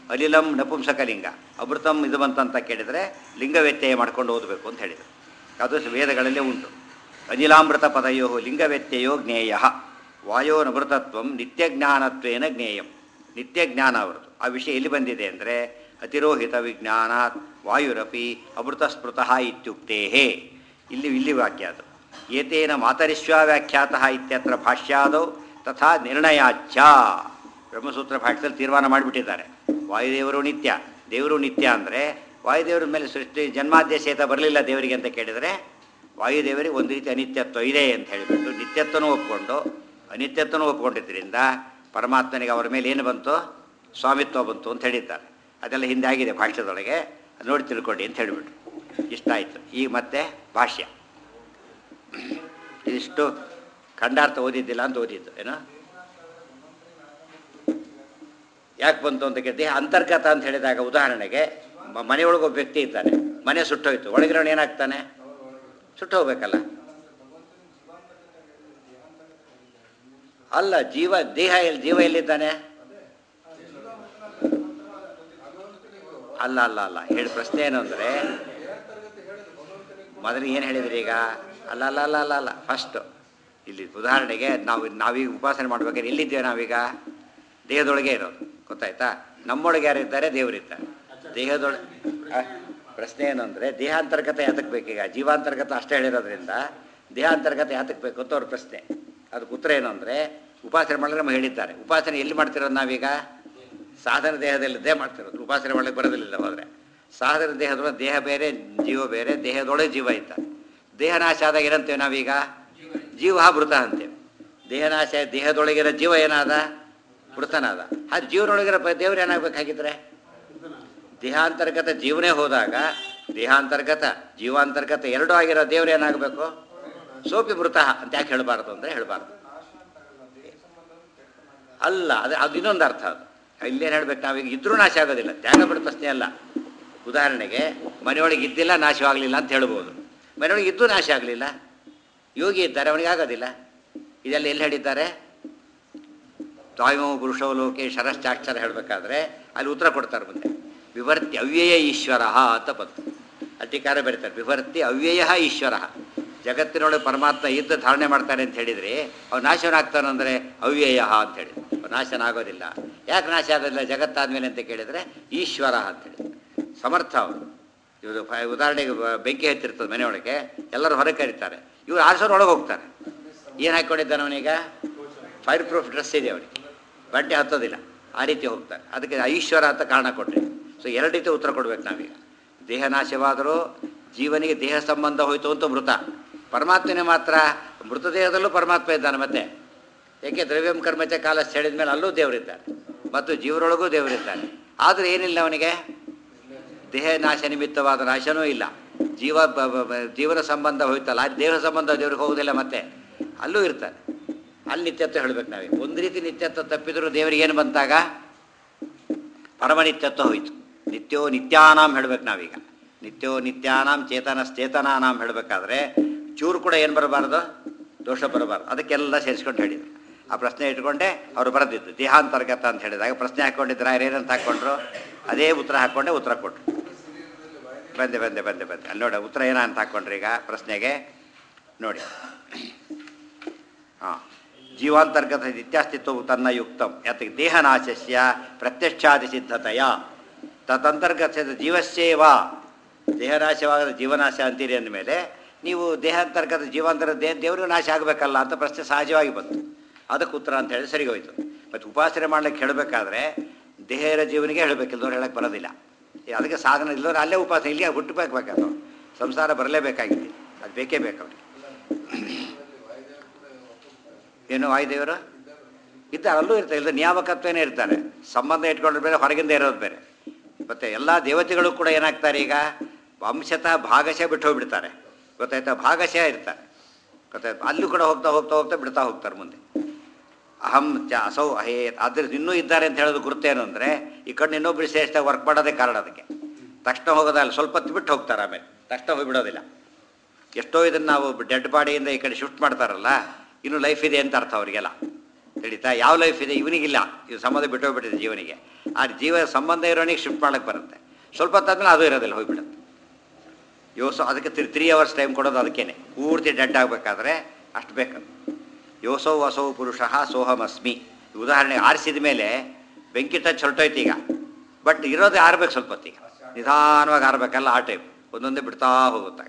ಅಲಿಲಂ ನಪುಂಸಕಲಿಂಗ ಅಮೃತಂ ಇದು ಬಂತಂತ ಕೇಳಿದರೆ ಲಿಂಗ ವ್ಯತ್ಯಯ ಮಾಡ್ಕೊಂಡು ಓದಬೇಕು ಅಂತ ಹೇಳಿದರು ಅದು ವೇದಗಳಲ್ಲಿ ಉಂಟು ಅನಿಲಾಮೃತ ಪದಯೋ ಲಿಂಗ ವ್ಯತ್ಯಯೋ ಜ್ಞೇಯ ವಾಯೋನಮೃತತ್ವ ನಿತ್ಯಜ್ಞಾನತ್ವೇನ ಜ್ಞೇಯಂ ನಿತ್ಯಜ್ಞಾನ ಅವರದು ಆ ವಿಷಯ ಎಲ್ಲಿ ಬಂದಿದೆ ಅಂದರೆ ಅತಿರೋಹಿತ ವಿಜ್ಞಾನಾತ್ ವಾಯುರಪಿ ಅಮೃತಸ್ಮೃತಃ ಇತ್ಯುಕ್ತೇಹೇ ಇಲ್ಲಿ ಇಲ್ಲಿ ವಾಕ್ಯ ಅದು ಏತೇನ ಮಾತರಿಶ್ವ ವ್ಯಾಖ್ಯಾತ ಇತ್ಯತ್ರ ಭಾಷ್ಯಾದೌ ತಥಾ ನಿರ್ಣಯಾಚ್ಯ ಬ್ರಹ್ಮಸೂತ್ರ ಭಾಷ್ಯದಲ್ಲಿ ತೀರ್ಮಾನ ಮಾಡಿಬಿಟ್ಟಿದ್ದಾರೆ ವಾಯುದೇವರು ನಿತ್ಯ ದೇವರು ನಿತ್ಯ ಅಂದರೆ ವಾಯುದೇವರ ಮೇಲೆ ಸೃಷ್ಟಿ ಜನ್ಮಾದ್ಯಸೇತ ಬರಲಿಲ್ಲ ದೇವರಿಗೆ ಅಂತ ಕೇಳಿದರೆ ವಾಯುದೇವರಿಗೆ ಒಂದು ರೀತಿ ಅನಿತ್ಯತ್ವ ಇದೆ ಅಂತ ಹೇಳಿಬಿಟ್ಟು ನಿತ್ಯತ್ವನೂ ಒಪ್ಕೊಂಡು ಅನಿತ್ಯತ್ವನೂ ಒಪ್ಕೊಂಡಿದ್ದರಿಂದ ಪರಮಾತ್ಮನಿಗೆ ಅವರ ಮೇಲೆ ಏನು ಬಂತು ಸ್ವಾಮಿತ್ವ ಬಂತು ಅಂತ ಹೇಳಿದ್ದಾರೆ ಅದೆಲ್ಲ ಹಿಂದೆ ಆಗಿದೆ ಭಾಷ್ಯದೊಳಗೆ ಅದ್ ನೋಡಿ ತಿಳ್ಕೊಳ್ಳಿ ಅಂತ ಹೇಳಿಬಿಟ್ಟು ಇಷ್ಟ ಆಯಿತು ಈಗ ಮತ್ತೆ ಭಾಷ್ಯ ಇದಿಷ್ಟು ಖಂಡಾರ್ಥ ಓದಿದ್ದಿಲ್ಲ ಅಂತ ಓದಿದ್ದು ಏನೋ ಯಾಕೆ ಬಂತು ಅಂತ ಕೇಳಿದೆ ಅಂತರ್ಗತ ಅಂತ ಹೇಳಿದಾಗ ಉದಾಹರಣೆಗೆ ಮ- ಮನೆಯೊಳಗೆ ಒಬ್ಬ ವ್ಯಕ್ತಿ ಇದ್ದಾನೆ ಮನೆ ಸುಟ್ಟೋಯ್ತು ಒಳಗಿರೋನು ಏನಾಗ್ತಾನೆ ಸುಟ್ಟು ಹೋಗ್ಬೇಕಲ್ಲ ಅಲ್ಲ ಜೀವ ದೇಹ ಎಲ್ಲಿ ಜೀವ ಎಲ್ಲಿದ್ದಾನೆ ಅಲ್ಲ ಅಲ್ಲ ಅಲ್ಲ ಹೇಳಿ ಪ್ರಶ್ನೆ ಏನು ಅಂದರೆ ಮೊದಲು ಏನು ಹೇಳಿದ್ರಿ ಈಗ ಅಲ್ಲ ಅಲ್ಲ ಅಲ್ಲ ಅಲ್ಲ ಅಲ್ಲ ಫಸ್ಟು ಇಲ್ಲಿ ಉದಾಹರಣೆಗೆ ನಾವು ನಾವೀಗ ಉಪಾಸನೆ ಮಾಡ್ಬೇಕಾದ್ರೆ ಎಲ್ಲಿದ್ದೇವೆ ನಾವೀಗ ದೇಹದೊಳಗೆ ಇರೋದು ಗೊತ್ತಾಯ್ತಾ ನಮ್ಮೊಳಗೆ ಯಾರಿದ್ದಾರೆ ದೇವರಿದ್ದಾರೆ ದೇಹದೊಳಗೆ ಆ, ಪ್ರಶ್ನೆ ಏನು ಅಂದರೆ ದೇಹಾಂತರ್ಗತ ಯಾತಕ್ಕೆ ಬೇಕೀಗ ಜೀವಾಂತರ್ಗತ ಅಷ್ಟೇ ಹೇಳಿರೋದ್ರಿಂದ ದೇಹಾಂತರ್ಗತ ಯಾತಕ್ಕೆ ಬೇಕು ಅಂತ ಅವ್ರ ಪ್ರಶ್ನೆ ಅದಕ್ಕೆ ಉತ್ತರ ಏನು ಅಂದರೆ ಉಪಾಸನೆ ಮಾಡಿದ್ರೆ ನಮಗೆ ಹೇಳಿದ್ದಾರೆ ಉಪಾಸನೆ ಎಲ್ಲಿ ಮಾಡ್ತಿರೋದು ನಾವೀಗ ಸಾಧನ ದೇಹದಲ್ಲಿದ್ದೇ ಮಾಡ್ತಿರೋದು ಉಪಾಸನೆ ಮಾಡಲಿಕ್ಕೆ ಬರೋದಿಲ್ಲ ಹೋದರೆ ಸಾಧನ ದೇಹದೊಳಗೆ ದೇಹ ಬೇರೆ ಜೀವ ಬೇರೆ ದೇಹದೊಳಗೆ ಜೀವ ಇದ್ದಾರೆ ದೇಹನಾಶ ಆದಾಗ ಏನಂತೇವೆ ನಾವೀಗ ಜೀವ ಮೃತ ಅಂತೇವೆ ದೇಹನಾಶ ದೇಹದೊಳಗಿರೋ ಜೀವ ಏನಾದ ಮೃತನಾದ ಆ ಜೀವನೊಳಗಿರೋ ಪ- ದೇವ್ರು ಏನಾಗಬೇಕಾಗಿದ್ರೆ ದೇಹಾಂತರ್ಗತ ಜೀವನೇ ಹೋದಾಗ ದೇಹಾಂತರ್ಗತ ಜೀವಾಂತರ್ಗತ ಎರಡೂ ಆಗಿರೋ ದೇವ್ರು ಏನಾಗಬೇಕು ಸೋಪಿ ಮೃತ ಅಂತ ಯಾಕೆ ಹೇಳಬಾರ್ದು ಅಂದರೆ ಹೇಳಬಾರ್ದು ಅಲ್ಲ ಅದು ಅದು ಇನ್ನೊಂದು ಅರ್ಥ ಅದು ಇಲ್ಲೇನು ಹೇಳ್ಬೇಕು ನಾವೀಗ ಇದ್ರೂ ನಾಶ ಆಗೋದಿಲ್ಲ ತ್ಯಾಗ ಬಿಡ ಪ್ರಶ್ನೆ ಅಲ್ಲ ಉದಾಹರಣೆಗೆ ಮನೆಯೊಳಗೆ ಇದ್ದಿಲ್ಲ ನಾಶವಾಗಲಿಲ್ಲ ಅಂತ ಹೇಳ್ಬೋದು ಮನೆಯೊಳಗೆ ಇದ್ದೂ ನಾಶ ಆಗಲಿಲ್ಲ ಯೋಗಿ ಇದ್ದಾರೆ ಅವನಿಗೆ ಆಗೋದಿಲ್ಲ ಇದೆಲ್ಲ ಎಲ್ಲಿ ಹೇಳಿದ್ದಾರೆ ದ್ವಾಯಮೋ ಪುರುಷೋ ಲೋಕೆ ಶರಶ್ಚಾಕ್ಷರ ಹೇಳಬೇಕಾದ್ರೆ ಅಲ್ಲಿ ಉತ್ತರ ಕೊಡ್ತಾರೆ ಮುಂದೆ ವಿವರ್ತಿ ಅವ್ಯಯ ಈಶ್ವರ ಅಂತ ಬಂತು ಅಧಿಕಾರ ಬರೀತಾರೆ ವಿವರ್ತಿ ಅವ್ಯಯ ಈಶ್ವರ ಜಗತ್ತಿನೊಳಗೆ ಪರಮಾತ್ಮ ಇದ್ದ ಧಾರಣೆ ಮಾಡ್ತಾನೆ ಅಂತ ಹೇಳಿದರೆ ಅವ್ನು ನಾಶವನಾಗ್ತಾನೆ ಅಂದರೆ ಅವ್ಯಯ ಅಂತ ಹೇಳಿ ಅವ್ನು ನಾಶನ ಆಗೋದಿಲ್ಲ ಯಾಕೆ ನಾಶ ಆಗೋದಿಲ್ಲ ಜಗತ್ತಾದ್ಮೇಲೆ ಅಂತ ಕೇಳಿದರೆ ಈಶ್ವರ ಅಂತೇಳಿ ಸಮರ್ಥ ಅವನು ಇವರು ಫ- ಉದಾಹರಣೆಗೆ ಬ- ಬೆಂಕಿ ಹತ್ತಿರ್ತದೆ ಮನೆಯೊಳಗೆ ಎಲ್ಲರೂ ಹೊರಗೆ ಕರೀತಾರೆ ಇವ್ರು ಆರ್ಸೋರು ಒಳಗೆ ಹೋಗ್ತಾರೆ ಏನು ಹಾಕ್ಕೊಂಡಿದ್ದಾನೆ ಅವನೀಗ ಫೈರ್ ಪ್ರೂಫ್ ಡ್ರೆಸ್ ಇದೆ ಅವನಿಗೆ ಬಟ್ಟೆ ಹತ್ತೋದಿಲ್ಲ ಆ ರೀತಿ ಹೋಗ್ತಾರೆ ಅದಕ್ಕೆ ಐಶ್ವರ ಅಂತ ಕಾರಣ ಕೊಟ್ಟರೆ ಸೊ ಎರಡು ರೀತಿ ಉತ್ತರ ಕೊಡ್ಬೇಕು ನಾವೀಗ ದೇಹ ನಾಶವಾದರೂ ಜೀವನಿಗೆ ದೇಹ ಸಂಬಂಧ ಹೋಯಿತು ಅಂತ ಮೃತ ಪರಮಾತ್ಮನೇ ಮಾತ್ರ ಮೃತದೇಹದಲ್ಲೂ ಪರಮಾತ್ಮ ಇದ್ದಾನೆ ಮತ್ತೆ ಏಕೆ ದ್ರವ್ಯಂ ಕರ್ಮಚ ಕಾಲ ಹೇಳಿದ ಮೇಲೆ ಅಲ್ಲೂ ದೇವರಿದ್ದಾನೆ ಮತ್ತು ಜೀವರೊಳಗೂ ದೇವರಿದ್ದಾನೆ ಆದರೂ ಏನಿಲ್ಲ ಅವನಿಗೆ ದೇಹ ನಾಶ ನಿಮಿತ್ತವಾದ ನಾಶನೂ ಇಲ್ಲ ಜೀವ ಬ- ಬ- ಬ- ಜೀವನ ಸಂಬಂಧ ಹೋಯ್ತಲ್ಲ ಆ ದೇಹ ಸಂಬಂಧ ದೇವ್ರಿಗೆ ಹೋಗೋದಿಲ್ಲ ಮತ್ತೆ ಅಲ್ಲೂ ಇರ್ತಾನೆ ಅಲ್ಲಿ ನಿತ್ಯತ್ವ ಹೇಳ್ಬೇಕು ನಾವೀಗ ಒಂದು ರೀತಿ ನಿತ್ಯತ್ವ ತಪ್ಪಿದ್ರು ದೇವರಿಗೆ ಏನು ಬಂತಾಗ ಪರಮನಿತ್ಯತ್ವ ಹೋಯ್ತು ನಿತ್ಯೋ ನಿತ್ಯಾನಾಂ ಹೇಳ್ಬೇಕು ನಾವೀಗ ನಿತ್ಯೋ ನಿತ್ಯಾನಾಂ ಚೇತನಶ್ಚೇತನಾನಾಂ ಹೇಳಬೇಕಾದ್ರೆ ಚೂರು ಕೂಡ ಏನು ಬರಬಾರ್ದು ದೋಷ ಬರಬಾರ್ದು ಅದಕ್ಕೆಲ್ಲ ಸೇರಿಸ್ಕೊಂಡು ಹೇಳಿದ್ರು ಆ ಪ್ರಶ್ನೆ ಇಟ್ಕೊಂಡೆ ಅವರು ಬರೆದಿದ್ದು ದೇಹಾಂತರ್ಗತ ಅಂತ ಹೇಳಿದಾಗ ಪ್ರಶ್ನೆ ಹಾಕ್ಕೊಂಡಿದ್ರೆ ಏನಂತ ಹಾಕ್ಕೊಂಡ್ರು ಅದೇ ಉತ್ತರ ಹಾಕ್ಕೊಂಡೆ ಉತ್ತರ ಕೊಟ್ಟರು ಬಂದೆ ಬಂದೆ ಬಂದೆ ಬಂದೆ ಅಲ್ಲಿ ನೋಡಿ ಉತ್ತರ ಏನ ಅಂತ ಹಾಕ್ಕೊಂಡ್ರಿ ಈಗ ಪ್ರಶ್ನೆಗೆ ನೋಡಿ ಹಾಂ ಜೀವಾಂತರ್ಗತ ನಿತ್ಯಾಸ್ತಿತ್ವವು ತನ್ನ ಯುಕ್ತಂ ಯಾತಕ್ಕೆ ದೇಹನಾಶಸ್ಯ ಪ್ರತ್ಯಕ್ಷಾದಿ ಸಿದ್ಧತೆಯ ತದಂತರ್ಗತ ಜೀವಸ್ಯೇವ ದೇಹನಾಶವಾಗದ ಜೀವನಾಶ ಅಂತೀರಿ ಅಂದಮೇಲೆ ನೀವು ದೇಹಾಂತರ್ಗತ ಜೀವಾಂತರ ದೇ ದೇವ್ರಿಗೂ ನಾಶ ಆಗಬೇಕಲ್ಲ ಅಂತ ಪ್ರಶ್ನೆ ಸಹಜವಾಗಿ ಬಂತು ಅದಕ್ಕೆ ಉತ್ತರ ಅಂತ ಹೇಳಿ ಸರಿ ಹೋಯ್ತು ಮತ್ತು ಉಪಾಸನೆ ಮಾಡ್ಲಿಕ್ಕೆ ಹೇಳಬೇಕಾದ್ರೆ ದೇಹರ ಜೀವನಿಗೆ ಹೇಳಬೇಕಿಲ್ಲದವ್ರು ಹೇಳಕ್ಕೆ ಬರೋದಿಲ್ಲ ಈ ಅದಕ್ಕೆ ಸಾಧನ ಇಲ್ಲದವ್ರು ಅಲ್ಲೇ ಉಪಾಸನೆ ಇಲ್ಲಿಗೆ ಹುಟ್ಟಬೇಕಾಗದು ಸಂಸಾರ ಬರಲೇಬೇಕಾಗಿದೆ ಅದು ಬೇಕೇ ಬೇಕು ಅವ್ರಿಗೆ ಏನು ವಾಯುದೇವರು ಇದ್ದಾರೆ ಅಲ್ಲೂ ಇರ್ತಾರೆ ಇಲ್ಲ ನಿಯಾಮಕತ್ವನೇ ಇರ್ತಾರೆ ಸಂಬಂಧ ಇಟ್ಕೊಂಡ್ರೆ ಬೇರೆ ಹೊರಗಿಂದ ಇರೋದು ಬೇರೆ ಮತ್ತು ಎಲ್ಲ ದೇವತೆಗಳು ಕೂಡ ಏನಾಗ್ತಾರೆ ಈಗ ಅಂಶತಃ ಭಾಗಶಃ ಬಿಟ್ಟು ಹೋಗ್ಬಿಡ್ತಾರೆ ಗೊತ್ತಾಯ್ತಾ ಭಾಗಶಃ ಇರ್ತಾರೆ ಗೊತ್ತಾಯ್ತು ಅಲ್ಲೂ ಕೂಡ ಹೋಗ್ತಾ ಹೋಗ್ತಾ ಹೋಗ್ತಾ ಬಿಡ್ತಾ ಹೋಗ್ತಾರೆ ಮುಂದೆ ಅಹಂ ಚ ಅಸೌ ಅಹೇ ಅದ್ರ ಇನ್ನೂ ಇದ್ದಾರೆ ಅಂತ ಹೇಳೋದು ಗುರುತೇನು ಅಂದರೆ ಈ ಕಣ್ಣು ಇನ್ನೊಬ್ರು ಶ್ರೇಷ್ಠ ವರ್ಕ್ ಮಾಡೋದೇ ಕಾರಣ ಅದಕ್ಕೆ ತಕ್ಷಣ ಹೋಗೋದಲ್ಲ ಸ್ವಲ್ಪ ಹೊತ್ತು ಬಿಟ್ಟು ಹೋಗ್ತಾರೆ ಆಮೇಲೆ ತಕ್ಷಣ ಹೋಗಿಬಿಡೋದಿಲ್ಲ ಎಷ್ಟೋ ಇದನ್ನು ನಾವು ಡೆಡ್ ಬಾಡಿಯಿಂದ ಈ ಕಡೆ ಶಿಫ್ಟ್ ಮಾಡ್ತಾರಲ್ಲ ಇನ್ನೂ ಲೈಫ್ ಇದೆ ಅಂತ ಅರ್ಥ ಅವರಿಗೆಲ್ಲ ತಿಳಿತಾ ಯಾವ ಲೈಫ್ ಇದೆ ಇವನಿಗಿಲ್ಲ ಇದು ಸಂಬಂಧ ಬಿಟ್ಟೋಗ್ಬಿಟ್ಟಿದೆ ಜೀವನಿಗೆ ಆ ಜೀವ ಸಂಬಂಧ ಇರೋನಿಗೆ ಶಿಫ್ಟ್ ಮಾಡಕ್ಕೆ ಬರುತ್ತೆ ಸ್ವಲ್ಪ ಹೊತ್ತಾದ್ಮೇಲೆ ಅದು ಇರೋದಿಲ್ಲ ಹೋಗ್ಬಿಡುತ್ತೆ ಯೋಸೋ ಅದಕ್ಕೆ ತ್ರೀ ತ್ರೀ ಅವರ್ಸ್ ಟೈಮ್ ಕೊಡೋದು ಅದಕ್ಕೇನೆ ಪೂರ್ತಿ ಡೆಡ್ ಆಗಬೇಕಾದ್ರೆ ಅಷ್ಟು ಬೇಕು ಯೋಸೋ ವಸೋ ಪುರುಷ ಸೋಹಮಸ್ಮಿ ಉದಾಹರಣೆಗೆ ಆರಿಸಿದ ಮೇಲೆ ಬೆಂಕಿ ಟಚ್ ಹೊರಟೋಯ್ತು ಈಗ ಬಟ್ ಇರೋದೇ ಆರ್ಬೇಕು ಸ್ವಲ್ಪ ಹೊತ್ತಿಗೆ ನಿಧಾನವಾಗಿ ಆರ್ಬೇಕಲ್ಲ ಆ ಟೈಮ್ ಒಂದೊಂದೇ ಬಿಡ್ತಾ ಹೋಗುತ್ತಾಗ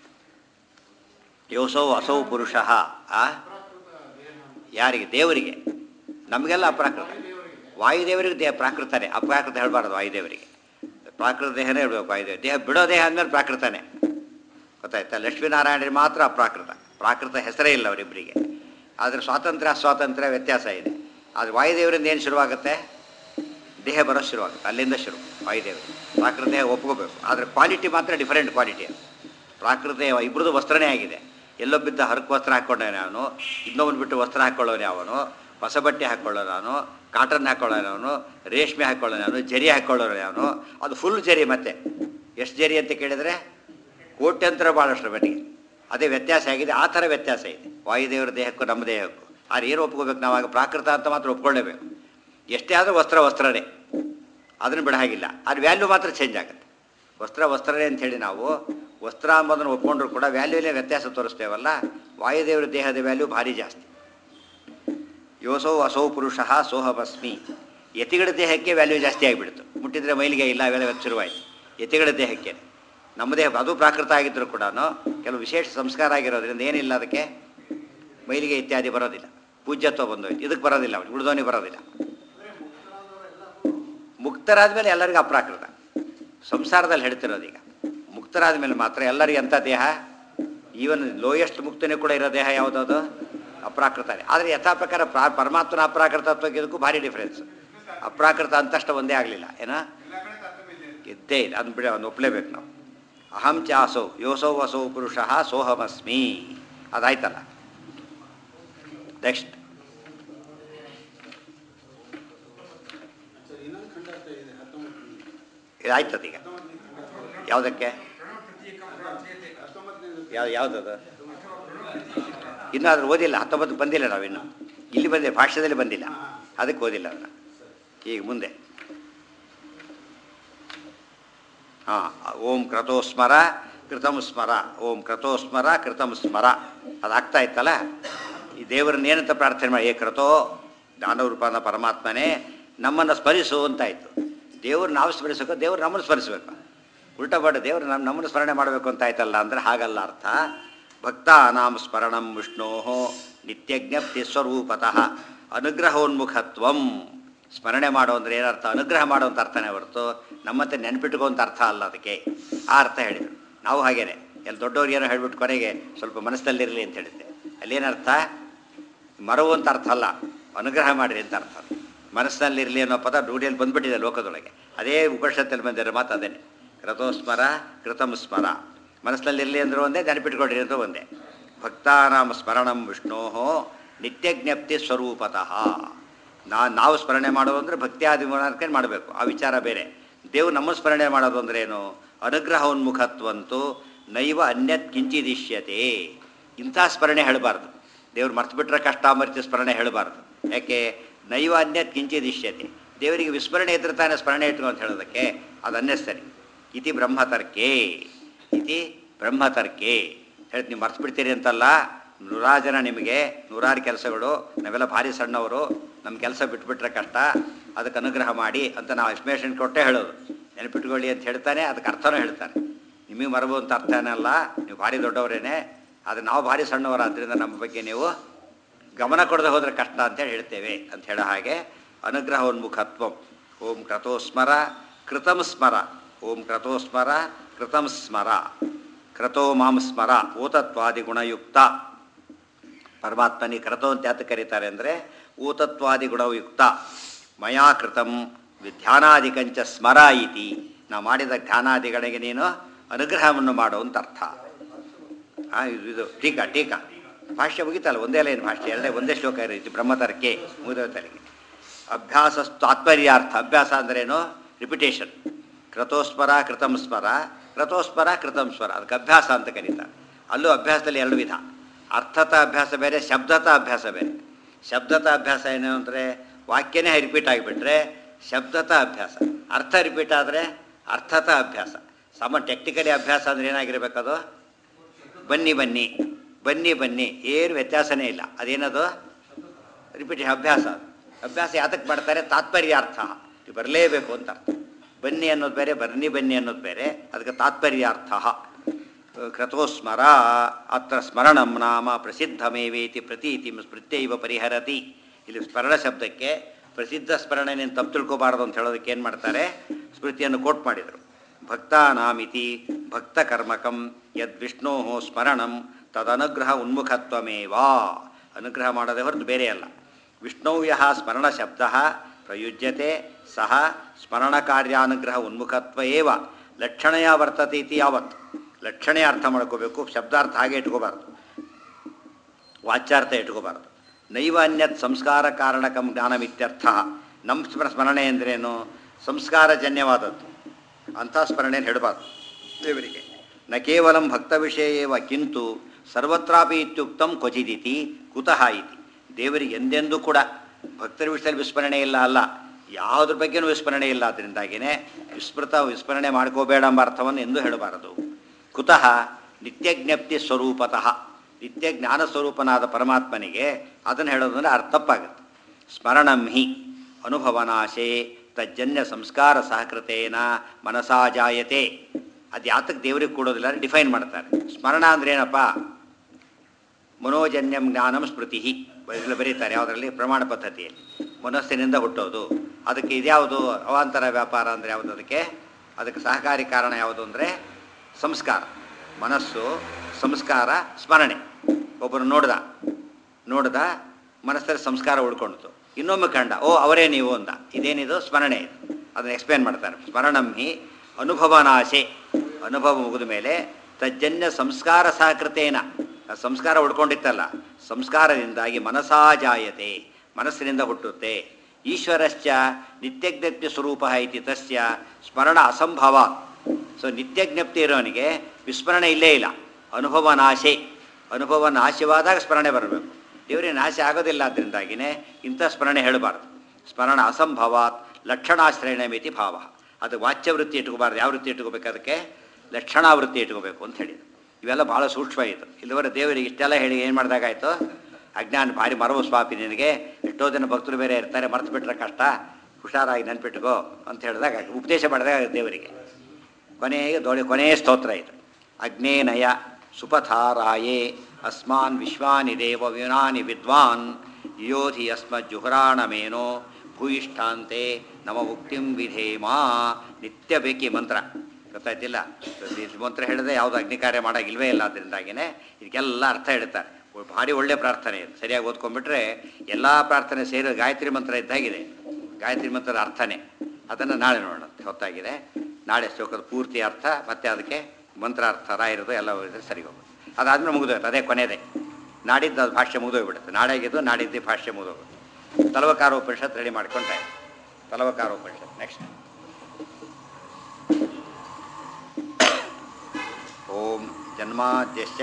ಯೋಸೋ ಅಸೌ ಪುರುಷ ಆ ಯಾರಿಗೆ ದೇವರಿಗೆ ನಮಗೆಲ್ಲ ಅಪ್ರಾಕೃತ ವಾಯುದೇವರಿಗೆ ದೇಹ ಪ್ರಾಕೃತನೇ ಅಪ್ರಾಕೃತ ಹೇಳಬಾರ್ದು ವಾಯುದೇವರಿಗೆ ಪ್ರಾಕೃತ ದೇಹನೇ ಹೇಳ್ಬೇಕು ವಾಯುದೇವ ದೇಹ ಬಿಡೋ ದೇಹ ಅಂದಮೇಲೆ ಪ್ರಾಕೃತನೇ ಗೊತ್ತಾಯ್ತಾ ಲಕ್ಷ್ಮೀನಾರಾಯಣರಿಗೆ ಮಾತ್ರ ಅಪ್ರಾಕೃತ ಪ್ರಾಕೃತ ಹೆಸರೇ ಇಲ್ಲ ಅವರಿಬ್ಬರಿಗೆ ಆದರೆ ಸ್ವಾತಂತ್ರ್ಯ ಅಸ್ವಾತಂತ್ರ್ಯ ವ್ಯತ್ಯಾಸ ಇದೆ ಆದರೆ ವಾಯುದೇವರಿಂದ ಏನು ಶುರುವಾಗುತ್ತೆ ದೇಹ ಬರೋ ಶುರುವಾಗುತ್ತೆ ಅಲ್ಲಿಂದ ಶುರು ವಾಯುದೇವರು ಪ್ರಾಕೃತ ದೇಹ ಒಪ್ಕೋಬೇಕು ಆದರೆ ಕ್ವಾಲಿಟಿ ಮಾತ್ರ ಡಿಫರೆಂಟ್ ಕ್ವಾಲಿಟಿ ಅದು ಪ್ರಾಕೃತ ಇಬ್ಬರದು ವಸ್ತ್ರನೇ ಆಗಿದೆ ಎಲ್ಲೋ ಬಿದ್ದ ಹರಕು ವಸ್ತ್ರ ಹಾಕ್ಕೊಂಡವನೇ ಅವನು ಇನ್ನೊಬ್ಬನು ಬಿಟ್ಟು ವಸ್ತ್ರ ಹಾಕ್ಕೊಳ್ಳೋನೆ ಅವನು ಹೊಸ ಬಟ್ಟೆ ಹಾಕ್ಕೊಳ್ಳೋನು ಅವನು ಕಾಟನ್ ಹಾಕ್ಕೊಳ್ಳೋನು ಅವನು ರೇಷ್ಮೆ ಹಾಕ್ಕೊಳ್ಳೋನು ಅವನು ಜರಿ ಹಾಕ್ಕೊಳ್ಳೋನು ಅವನು ಅದು ಫುಲ್ ಜರಿ ಮತ್ತೆ ಎಷ್ಟು ಜರಿ ಅಂತ ಕೇಳಿದರೆ ಕೋಟ್ಯಂತರ ಭಾಳಷ್ಟರ ಮಟ್ಟಿಗೆ ಅದೇ ವ್ಯತ್ಯಾಸ ಆಗಿದೆ ಆ ಥರ ವ್ಯತ್ಯಾಸ ಇದೆ ವಾಯುದೇವರ ದೇಹಕ್ಕೂ ನಮ್ಮ ದೇಹಕ್ಕೂ ಆದ್ರೆ ಏನು ಒಪ್ಕೋಬೇಕು ನಾವಾಗ ಪ್ರಾಕೃತ ಅಂತ ಮಾತ್ರ ಒಪ್ಕೊಳ್ಳೇಬೇಕು ಎಷ್ಟೇ ಆದರೂ ವಸ್ತ್ರ ವಸ್ತ್ರನೇ ಅದನ್ನು ಬಿಡ ಹಾಗಿಲ್ಲ ಅದ್ರ ವ್ಯಾಲ್ಯೂ ಮಾತ್ರ ಚೇಂಜ್ ಆಗುತ್ತೆ ವಸ್ತ್ರ ವಸ್ತ್ರನೇ ಅಂಥೇಳಿ ನಾವು ವಸ್ತ್ರ ಅಂಬೋದನ್ನು ಒಪ್ಕೊಂಡ್ರು ಕೂಡ ವ್ಯಾಲ್ಯೂಲೇ ವ್ಯತ್ಯಾಸ ತೋರಿಸ್ತೇವಲ್ಲ ವಾಯುದೇವರ ದೇಹದ ವ್ಯಾಲ್ಯೂ ಭಾರಿ ಜಾಸ್ತಿ ಯೋಸೋ ಅಸೋ ಪುರುಷ ಸೋಹಭಸ್ಮಿ ಯತಿಗಳ ದೇಹಕ್ಕೆ ವ್ಯಾಲ್ಯೂ ಜಾಸ್ತಿ ಆಗಿಬಿಡ್ತು ಮುಟ್ಟಿದ್ರೆ ಮೈಲಿಗೆ ಇಲ್ಲ ಅವೆಲ್ಲ ಶುರುವಾಯಿತು ಯತಿಗಳ ದೇಹಕ್ಕೆ ನಮ್ಮ ದೇಹ ಅದು ಪ್ರಾಕೃತ ಆಗಿದ್ದರೂ ಕೂಡ ಕೆಲವು ವಿಶೇಷ ಸಂಸ್ಕಾರ ಆಗಿರೋದ್ರಿಂದ ಏನಿಲ್ಲ ಅದಕ್ಕೆ ಮೈಲಿಗೆ ಇತ್ಯಾದಿ ಬರೋದಿಲ್ಲ ಪೂಜ್ಯತ್ವ ಬಂದೋಯ್ತು ಇದಕ್ಕೆ ಬರೋದಿಲ್ಲ ಅವ್ನಿಗೆ ಉಳಿದವನಿಗೆ ಬರೋದಿಲ್ಲ ಮುಕ್ತರಾದ ಮೇಲೆ ಎಲ್ಲರಿಗೂ ಅಪ್ರಾಕೃತ ಸಂಸಾರದಲ್ಲಿ ಹೇಳ್ತಿರೋದು ಈಗ ಮುಕ್ತರಾದ ಮೇಲೆ ಮಾತ್ರ ಎಲ್ಲರಿಗೂ ಎಂಥ ದೇಹ ಈವನ್ ಲೋಯೆಸ್ಟ್ ಮುಕ್ತನೇ ಕೂಡ ಇರೋ ದೇಹ ಯಾವುದದು ಅಪ್ರಾಕೃತನೇ ಆದರೆ ಯಥಾ ಪ್ರಕಾರ ಪ್ರಾ ಪರಮಾತ್ಮನ ಅಪ್ರಾಕೃತತ್ವಕ್ಕೆ ಇದಕ್ಕೂ ಭಾರಿ ಡಿಫ್ರೆನ್ಸ್ ಅಪ್ರಾಕೃತ ಅಂತಷ್ಟ ಒಂದೇ ಆಗಲಿಲ್ಲ ಏನೋ ಇದ್ದೇ ಇಲ್ಲ ಅದನ್ನ ಬಿಡಿ ಅದನ್ನ ಒಪ್ಪಲೇಬೇಕು ನಾವು ಅಹಂ ಚಾಸೌ ಯೋಸೌ ವಸೌ ಪುರುಷ ಸೋಹಮಸ್ಮಿ ಅದಾಯ್ತಲ್ಲ ನೆಕ್ಸ್ಟ್ ಇದಾಯ್ತದ ಈಗ ಯಾವುದಕ್ಕೆ ಯಾವ ಯಾವುದದು ಇನ್ನೂ ಅದ್ರ ಓದಿಲ್ಲ ಹತ್ತೊಂಬತ್ತು ಬಂದಿಲ್ಲ ನಾವಿನ್ನು ಇಲ್ಲಿ ಬಂದಿಲ್ಲ ಭಾಷ್ಯದಲ್ಲಿ ಬಂದಿಲ್ಲ ಅದಕ್ಕೆ ಓದಿಲ್ಲ ಅದನ್ನು ಈಗ ಮುಂದೆ ಹಾಂ ಓಂ ಕ್ರತೋ ಸ್ಮರ ಕೃತಂ ಸ್ಮರ ಓಂ ಕ್ರತೋ ಸ್ಮರ ಕೃತಂ ಸ್ಮರ ಅದಾಗ್ತಾ ಇತ್ತಲ್ಲ ಈ ದೇವರನ್ನ ಏನಂತ ಪ್ರಾರ್ಥನೆ ಮಾಡಿ ಏ ಕ್ರತೋ ಜ್ಞಾನರೂಪನ ಪರಮಾತ್ಮನೇ ನಮ್ಮನ್ನು ಸ್ಮರಿಸು ಅಂತಾಯಿತು ದೇವ್ರು ನಾವು ಸ್ಮರಿಸಬೇಕು ದೇವ್ರು ನಮ್ಮನ್ನು ಸ್ಮರಿಸಬೇಕು ಉಲ್ಟಾ ಬಾಡ ದೇವ್ರು ನಮ್ಮ ನಮ್ಮನ್ನು ಸ್ಮರಣೆ ಮಾಡಬೇಕು ಅಂತ ಆಯ್ತಲ್ಲ ಅಂದರೆ ಹಾಗಲ್ಲ ಅರ್ಥ ಭಕ್ತಾನಾಂ ಸ್ಮರಣಂ ವಿಷ್ಣೋ ನಿತ್ಯಜ್ಞಪ್ತಿ ಸ್ವರೂಪತಃ ಅನುಗ್ರಹೋನ್ಮುಖತ್ವಂ ಸ್ಮರಣೆ ಮಾಡೋ ಅಂದ್ರೆ ಏನರ್ಥ ಅನುಗ್ರಹ ಮಾಡೋ ಅಂತ ಅರ್ಥನೇ ಹೊರತು ನಮ್ಮಂತೆ ನೆನ್ಪಿಟ್ಕೋ ಅಂತ ಅರ್ಥ ಅಲ್ಲ ಅದಕ್ಕೆ ಆ ಅರ್ಥ ಹೇಳಿದರು ನಾವು ಹಾಗೇನೆ ಎಲ್ಲಿ ದೊಡ್ಡವ್ರು ಏನೋ ಹೇಳ್ಬಿಟ್ಟು ಕೊನೆಗೆ ಸ್ವಲ್ಪ ಮನಸ್ಸಲ್ಲಿರಲಿ ಅಂತ ಹೇಳಿದ್ದೆ ಅಲ್ಲೇನರ್ಥ ಮರವು ಅಂತ ಅರ್ಥ ಅಲ್ಲ ಅನುಗ್ರಹ ಮಾಡಿರಿ ಅಂತ ಅರ್ಥ ಮನಸ್ಸಿನಲ್ಲಿರಲಿ ಅನ್ನೋ ಪದ ರೂಢಿಯಲ್ಲಿ ಬಂದ್ಬಿಟ್ಟಿದೆ ಲೋಕದೊಳಗೆ ಅದೇ ಉಪನಿಷತ್ತಲ್ಲಿ ಬಂದಿರೋ ಮಾತು ಅದೇನೆ ಕೃತೋಸ್ಮರ ಕೃತಂ ಸ್ಮರ ಮನಸ್ಸಿನಲ್ಲಿರಲಿ ಅಂದರೂ ಒಂದೇ ನೆನಪಿಟ್ಕೊಡ್ರಿ ಅಂತ ಒಂದೇ ಭಕ್ತಾನಾಂ ಸ್ಮರಣಂ ವಿಷ್ಣೋ ನಿತ್ಯಜ್ಞಪ್ತಿ ಸ್ವರೂಪತಃ ನಾ ನಾವು ಸ್ಮರಣೆ ಮಾಡೋದು ಅಂದರೆ ಭಕ್ತಿ ಆದಿ ಮಾಡ್ಕೊಂಡು ಮಾಡಬೇಕು ಆ ವಿಚಾರ ಬೇರೆ ದೇವ್ರು ನಮ್ಮ ಸ್ಮರಣೆ ಮಾಡೋದು ಅಂದ್ರೆ ಏನು ಅನುಗ್ರಹೋನ್ಮುಖತ್ವಂತೂ ನೈವ ಅನ್ಯತ್ ಕಿಂಚಿದಿಶ್ಯತೆ ಇಂಥ ಸ್ಮರಣೆ ಹೇಳಬಾರ್ದು ದೇವ್ರು ಮರ್ತು ಬಿಟ್ರೆ ಕಷ್ಟ ಮರ್ತಿ ಸ್ಮರಣೆ ಹೇಳಬಾರ್ದು ಯಾಕೆ ನೈವ ಅನ್ಯತ್ ಕಿಂಚಿದಿಶ್ಯತೆ ದೇವರಿಗೆ ವಿಸ್ಮರಣೆ ಇದ್ರೆ ತಾನೇ ಸ್ಮರಣೆ ಇಟ್ಕೊ ಅಂತ ಹೇಳೋದಕ್ಕೆ ಅದು ಅನ್ನೆಸ್ತರಿ ಇತಿ ಬ್ರಹ್ಮತರ್ಕೆ ಇತಿ ಬ್ರಹ್ಮತರ್ಕೆ ಹೇಳಿ ನೀವು ಮರ್ತು ಬಿಡ್ತೀರಿ ಅಂತಲ್ಲ ನೂರಾರು ಜನ ನಿಮಗೆ ನೂರಾರು ಕೆಲಸಗಳು ನಾವೆಲ್ಲ ಭಾರಿ ಸಣ್ಣವರು ನಮ್ಮ ಕೆಲಸ ಬಿಟ್ಬಿಟ್ರೆ ಕಷ್ಟ ಅದಕ್ಕೆ ಅನುಗ್ರಹ ಮಾಡಿ ಅಂತ ನಾವು ಎಕ್ಸ್ಪ್ಲೇಷನ್ ಕೊಟ್ಟೇ ಹೇಳೋದು ನೆನಪಿಟ್ಕೊಳ್ಳಿ ಅಂತ ಹೇಳ್ತಾನೆ ಅದಕ್ಕೆ ಅರ್ಥನೂ ಹೇಳ್ತಾನೆ ನಿಮಗೆ ಮರಬು ಅಂತ ಅರ್ಥ ಏನಲ್ಲ ನೀವು ಭಾರಿ ದೊಡ್ಡವರೇನೆ ಆದರೆ ನಾವು ಭಾರಿ ಸಣ್ಣವರು ಆದ್ದರಿಂದ ನಮ್ಮ ಬಗ್ಗೆ ನೀವು ಗಮನ ಕೊಡದೆ ಹೋದರೆ ಕಷ್ಟ ಅಂತೇಳಿ ಹೇಳ್ತೇವೆ ಅಂತ ಹೇಳೋ ಹಾಗೆ ಅನುಗ್ರಹೋನ್ಮುಖತ್ವ ಓಂ ಕ್ರತೋಸ್ಮರ ಕೃತಂ ಸ್ಮರ ಓಂ ಕ್ರತೋಸ್ಮರ ಕೃತಂ ಸ್ಮರ ಕ್ರತೋ ಮಾಂ ಸ್ಮರ ಊತತ್ವಾದಿ ಗುಣಯುಕ್ತ ಪರಮಾತ್ಮನಿ ಕ್ರತೋ ಅಂತ ಯಾತ ಕರೀತಾರೆ ಅಂದರೆ ಊತತ್ವಾದಿ ಗುಣಯುಕ್ತ ಮಯಾ ಕೃತಂ ಧ್ಯಾನಾದಿಕಂಚ ಸ್ಮರ ಇತಿ ನಾವು ಮಾಡಿದ ಧ್ಯಾನಾದಿಗಳಿಗೆ ನೀನು ಅನುಗ್ರಹವನ್ನು ಮಾಡು ಅಂತ ಅರ್ಥ ಆ, ಇದು ಇದು ಟೀಕಾ ಟೀಕಾ ಭಾಷ್ಯ ಮುಗಿತಲ್ಲ ಒಂದೇ ಲೈನ್ ಭಾಷ್ಯ ಎರಡೇ ಒಂದೇ ಶ್ಲೋಕ ಇರುತ್ತೆ ಬ್ರಹ್ಮತರ್ಕೆ ಮುಗಿದೋತಲಿಗೆ ಅಭ್ಯಾಸ ತಾತ್ಪರ್ಯಾರ್ಥ ಅಭ್ಯಾಸ ಅಂದ್ರೇನು ರಿಪಿಟೇಷನ್ ಕ್ರತೋಸ್ಮರ ಕೃತಂ ಸ್ಮರ ಕ್ರತೋಸ್ಮರ ಕೃತಂ ಸ್ವರ ಅದಕ್ಕೆ ಅಭ್ಯಾಸ ಅಂತ ಕರೀತಾರೆ ಅಲ್ಲೂ ಅಭ್ಯಾಸದಲ್ಲಿ ಎರಡು ವಿಧ ಅರ್ಥತ ಅಭ್ಯಾಸ ಬೇರೆ ಶಬ್ದತ ಅಭ್ಯಾಸ ಬೇರೆ ಶಬ್ದತ ಅಭ್ಯಾಸ ಏನು ಅಂದರೆ ವಾಕ್ಯನೇ ರಿಪೀಟ್ ಆಗಿಬಿಟ್ರೆ ಶಬ್ದತ ಅಭ್ಯಾಸ ಅರ್ಥ ರಿಪೀಟ್ ಆದರೆ ಅರ್ಥತ ಅಭ್ಯಾಸ ಸಮ ಟೆಕ್ನಿಕಲಿ ಅಭ್ಯಾಸ ಅಂದರೆ ಏನಾಗಿರ್ಬೇಕದು ಬನ್ನಿ ಬನ್ನಿ ಬನ್ನಿ ಬನ್ನಿ ಏನು ವ್ಯತ್ಯಾಸನೇ ಇಲ್ಲ ಅದೇನದು ರಿಪೀಟ್ ಅಭ್ಯಾಸ ಅದು. ಅಭ್ಯಾಸ ಯಾತಕ್ಕೆ ಮಾಡ್ತಾರೆ ತಾತ್ಪರ್ಯಾರ್ಥ ಇದು ಬರಲೇಬೇಕು ಅಂತ ಅರ್ಥ ಬನ್ನಿ ಅನ್ನೋದು ಬೇರೆ ಬನ್ನಿ ಬನ್ನಿ ಅನ್ನೋದು ಬೇರೆ ಅದಕ್ಕೆ ತಾತ್ಪರ್ಯಾರ್ಥ ಕ್ರತೋಸ್ಮರ ಅತ್ರ ಸ್ಮರಣಂ ನಾಮ ಪ್ರಸಿದ್ಧಮೇವೇತಿ ಪ್ರತೀತಿ ಸ್ಮೃತ್ಯೈವ ಪರಿಹರತಿ ಇಲ್ಲಿ ಸ್ಮರಣ ಶಬ್ದಕ್ಕೆ ಪ್ರಸಿದ್ಧ ಸ್ಮರಣೆ ತಪ್ಪು ತಿಳ್ಕೊಬಾರ್ದು ಅಂತ ಹೇಳೋದಕ್ಕೆ ಏನು ಮಾಡ್ತಾರೆ ಸ್ಮೃತಿಯನ್ನು ಕೋಟ್ ಮಾಡಿದರು ಭಕ್ತಾನಾಮಿತಿ ಭಕ್ತಕರ್ಮಕಂ ಯದ್ ವಿಷ್ಣೋ ಸ್ಮರಣಂ ತದನುಗ್ರಹ ಉನ್ಮುಖತ್ವಮೇವಾ ಅನುಗ್ರಹ ಮಾಡೋದೇ ಹೊರತು ಬೇರೆ ಅಲ್ಲ ವಿಷ್ಣವ್ಯ ಸ್ಮರಣ ಶಬ್ದ ಪ್ರಯುಜ್ಯತೆ ಸಹ ಸ್ಮರಣ ಕಾರ್ಯಾನುಗ್ರಹ ಉನ್ಮುಖತ್ವ ಏವ ಲಕ್ಷಣಯ ವರ್ತತೆ ಇತಿ ಯಾವತ್ತು ಲಕ್ಷಣೆ ಅರ್ಥ ಮಾಡ್ಕೋಬೇಕು ಶಬ್ದಾರ್ಥ ಹಾಗೆ ಇಟ್ಕೋಬಾರ್ದು ವಾಚ್ಯಾರ್ಥ ಇಟ್ಕೋಬಾರ್ದು ನೈವ ಅನ್ಯತ್ ಸಂಸ್ಕಾರ ಕಾರಣಕಂ ಜ್ಞಾನಮಿತ್ಯರ್ಥ ನಮ್ಮ ಸ್ಮರ ಸ್ಮರಣೆ ಅಂದ್ರೇನು ಸಂಸ್ಕಾರಜನ್ಯವಾದದ್ದು ಅಂಥ ಸ್ಮರಣೆಯನ್ನು ಹೇಳಬಾರ್ದು ದೇವರಿಗೆ ನ ಕೇವಲಂ ಭಕ್ತ ವಿಷಯೇವ ಕಿಂತು ಸರ್ವತ್ರಾಪಿ ಇತ್ಯುಕ್ತಂ ಕ್ವಚಿದಿತಿ ಕುತಃ ಇತಿ ದೇವರಿಗೆ ಎಂದೆಂದೂ ಕೂಡ ಭಕ್ತರ ವಿಷಯದಲ್ಲಿ ವಿಸ್ಮರಣೆ ಇಲ್ಲ ಅಲ್ಲ ಯಾವುದ್ರ ಬಗ್ಗೆನೂ ವಿಸ್ಮರಣೆ ಇಲ್ಲ ಅದರಿಂದಾಗಿಯೇ ವಿಸ್ಮೃತ ವಿಸ್ಮರಣೆ ಮಾಡ್ಕೋಬೇಡ ಎಂಬ ಅರ್ಥವನ್ನು ಎಂದೂ ಹೇಳಬಾರದು ಕುತಃ ನಿತ್ಯಜ್ಞಪ್ತಿ ಸ್ವರೂಪತಃ ನಿತ್ಯ ಜ್ಞಾನ ಸ್ವರೂಪನಾದ ಪರಮಾತ್ಮನಿಗೆ ಅದನ್ನು ಹೇಳೋದಂದ್ರೆ ಅರ್ಥ ತಪ್ಪಾಗುತ್ತೆ ಸ್ಮರಣಂ ಹಿ ಅನುಭವನಾಶೆ ತಜ್ಜನ್ಯ ಸಂಸ್ಕಾರ ಸಹಕೃತೇನ ಮನಸಾ ಜಾಯತೆ ಅದು ಯಾತಕ್ಕೆ ದೇವರಿಗೆ ಕೊಡೋದಿಲ್ಲ ಡಿಫೈನ್ ಮಾಡ್ತಾರೆ ಸ್ಮರಣ ಅಂದ್ರೆ ಏನಪ್ಪ ಮನೋಜನ್ಯಂ ಜ್ಞಾನಂ ಸ್ಮೃತಿ ಇದರಲ್ಲಿ ಬರೀತಾರೆ ಯಾವುದರಲ್ಲಿ ಪ್ರಮಾಣ ಪದ್ಧತಿಯಲ್ಲಿ ಮನಸ್ಸಿನಿಂದ ಹುಟ್ಟೋದು ಅದಕ್ಕೆ ಇದ್ಯಾವುದು ಅವಾಂತರ ವ್ಯಾಪಾರ ಅಂದರೆ ಯಾವುದು ಅದಕ್ಕೆ ಅದಕ್ಕೆ ಸಹಕಾರಿ ಕಾರಣ ಯಾವುದು ಅಂದರೆ ಸಂಸ್ಕಾರ ಮನಸ್ಸು ಸಂಸ್ಕಾರ ಸ್ಮರಣೆ ಒಬ್ಬರು ನೋಡ್ದ ನೋಡ್ದ ಮನಸ್ಸಲ್ಲಿ ಸಂಸ್ಕಾರ ಉಳ್ಕೊಂಡಿತು ಇನ್ನೊಮ್ಮೆ ಕಂಡ ಓ ಅವರೇ ನೀವು ಅಂದ ಇದೇನಿದು ಸ್ಮರಣೆ ಇದು ಅದನ್ನು ಎಕ್ಸ್ಪ್ಲೇನ್ ಮಾಡ್ತಾರೆ ಸ್ಮರಣಂ ಹಿ ಅನುಭವನಾಶೆ ಅನುಭವ ಮುಗಿದ ಮೇಲೆ ತಜ್ಜನ್ಯ ಸಂಸ್ಕಾರ ಸಹಕೃತೇನ ಆ ಸಂಸ್ಕಾರ ಉಳ್ಕೊಂಡಿತ್ತಲ್ಲ ಸಂಸ್ಕಾರದಿಂದಾಗಿ ಮನಸಾ ಜಾಯತೆ ಮನಸ್ಸಿನಿಂದ ಹುಟ್ಟುತ್ತೆ ಈಶ್ವರಶ್ಚ ನಿತ್ಯಜ್ಞಪ್ತಿ ಸ್ವರೂಪ ಇತಿ ತಸ್ಯ ಸ್ಮರಣ ಅಸಂಭವ ಸೊ ನಿತ್ಯಜ್ಞಪ್ತಿ ಇರೋನಿಗೆ ವಿಸ್ಮರಣೆ ಇಲ್ಲೇ ಇಲ್ಲ ಅನುಭವ ನಾಶೆ ಅನುಭವ ನಾಶವಾದಾಗ ಸ್ಮರಣೆ ಬರಬೇಕು ದೇವರಿಗೆ ನಾಶ ಆಗೋದಿಲ್ಲ ಅದರಿಂದಾಗಿಯೇ ಇಂಥ ಸ್ಮರಣೆ ಹೇಳಬಾರ್ದು ಸ್ಮರಣ ಅಸಂಭವಾತ್ ಲಕ್ಷಣಾಶ್ರಯಣ ಮಿತಿ ಭಾವ ಅದು ವಾಚ್ಯವೃತ್ತಿ ಇಟ್ಕೋಬಾರ್ದು ಯಾವ ವೃತ್ತಿ ಇಟ್ಕೋಬೇಕು ಅದಕ್ಕೆ ಲಕ್ಷಣಾವೃತ್ತಿ ಇಟ್ಕೋಬೇಕು ಅಂತ ಹೇಳಿದ್ರು ಇವೆಲ್ಲ ಭಾಳ ಸೂಕ್ಷ್ಮ ಇತ್ತು ಇಲ್ಲಿವರೆ ದೇವರಿಗೆ ಇಷ್ಟೆಲ್ಲ ಹೇಳಿ ಏನು ಮಾಡಿದಾಗಾಯ್ತು ಅಜ್ಞಾನ ಭಾರಿ ಮರವು ಸ್ವಾಪಿ ನಿನಗೆ ಎಷ್ಟೋ ಜನ ಭಕ್ತರು ಬೇರೆ ಇರ್ತಾರೆ ಮರ್ತು ಬಿಟ್ರೆ ಕಷ್ಟ ಹುಷಾರಾಗಿ ನೆನ್ಪಿಟ್ಕೋ ಅಂತ ಹೇಳಿದಾಗ ಉಪದೇಶ ಮಾಡಿದಾಗ ದೇವರಿಗೆ ಕೊನೆಗೆ ದೊಡ್ಡ ಕೊನೆಯ ಸ್ತೋತ್ರ ಇದು ಅಗ್ನೇನಯ ಸುಪಥಾರಾಯೇ ಅಸ್ಮಾನ್ ವಿಶ್ವಾನಿ ದೇವ ವಿನಾನಿ ವಿದ್ವಾನ್ ಯೋಧಿ ಅಸ್ಮಜ್ಜುಹರಾಣಮೇನೋ ಭೂಯಿಷ್ಠಾಂತೆ ನಮ ಮುಕ್ತಿಂ ವಿಧೇಮಾ ನಿತ್ಯ ಬೇಕಿ ಮಂತ್ರ ಗೊತ್ತಾಯ್ತಿಲ್ಲ ಈ ಮಂತ್ರ ಹೇಳಿದ್ರೆ ಯಾವುದು ಅಗ್ನಿ ಕಾರ್ಯ ಮಾಡೋಗಿಲ್ವೇ ಇಲ್ಲ ಅದರಿಂದಾಗಿನೇ ಇದಕ್ಕೆಲ್ಲ ಅರ್ಥ ಹೇಳ್ತಾರೆ ಭಾರಿ ಒಳ್ಳೆ ಪ್ರಾರ್ಥನೆ ಇದು ಸರಿಯಾಗಿ ಓದ್ಕೊಂಡ್ಬಿಟ್ರೆ ಎಲ್ಲ ಪ್ರಾರ್ಥನೆ ಸೇರಿ ಗಾಯತ್ರಿ ಮಂತ್ರ ಇದ್ದಾಗಿದೆ ಗಾಯತ್ರಿ ಮಂತ್ರದ ಅರ್ಥನೇ ಅದನ್ನು ನಾಳೆ ನೋಡೋಣ ಹೊತ್ತಾಗಿದೆ ನಾಳೆ ಶ್ಲೋಕದ ಪೂರ್ತಿ ಅರ್ಥ ಮತ್ತೆ ಅದಕ್ಕೆ ಮಂತ್ರಾರ್ಥ ರಾಯಿರೋದು ಎಲ್ಲ ಇದ್ರೆ ಸರಿ ಹೋಗುತ್ತೆ ಅದಾದ್ಮೇಲೆ ಮುಗಿದೋಯ್ತು ಅದೇ ಕೊನೆಯದೇ ನಾಡಿದ್ದು ಅದು ಭಾಷ್ಯ ಮುಗಿದೋಗ್ಬಿಡುತ್ತೆ ನಾಳೆಗಿದ್ದು ನಾಡಿದ್ದು ಭಾಷ್ಯ ಮುಗಿದೋಗುತ್ತೆ ತಲವಕಾರೋಪನಿಷತ್ ರೆಡಿ ಮಾಡ್ಕೊಂಡೆ ತಲವಕಾರೋಪನಿಷತ್ ನೆಕ್ಸ್ಟ್ ಓಂ ಜನ್ಮಾದ್ಯಶ್ಚ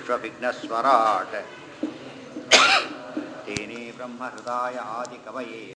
ಯತೋನ್ಮಯಾದಿತರತಶ್ಚಾರ್ಥೇಷ್ವಭಿಘ್ನಸ್ವರಾಟ್ ತೇನೇ ಬ್ರಹ್ಮಹೃದಾಯ ಆದಿಕವಯೇ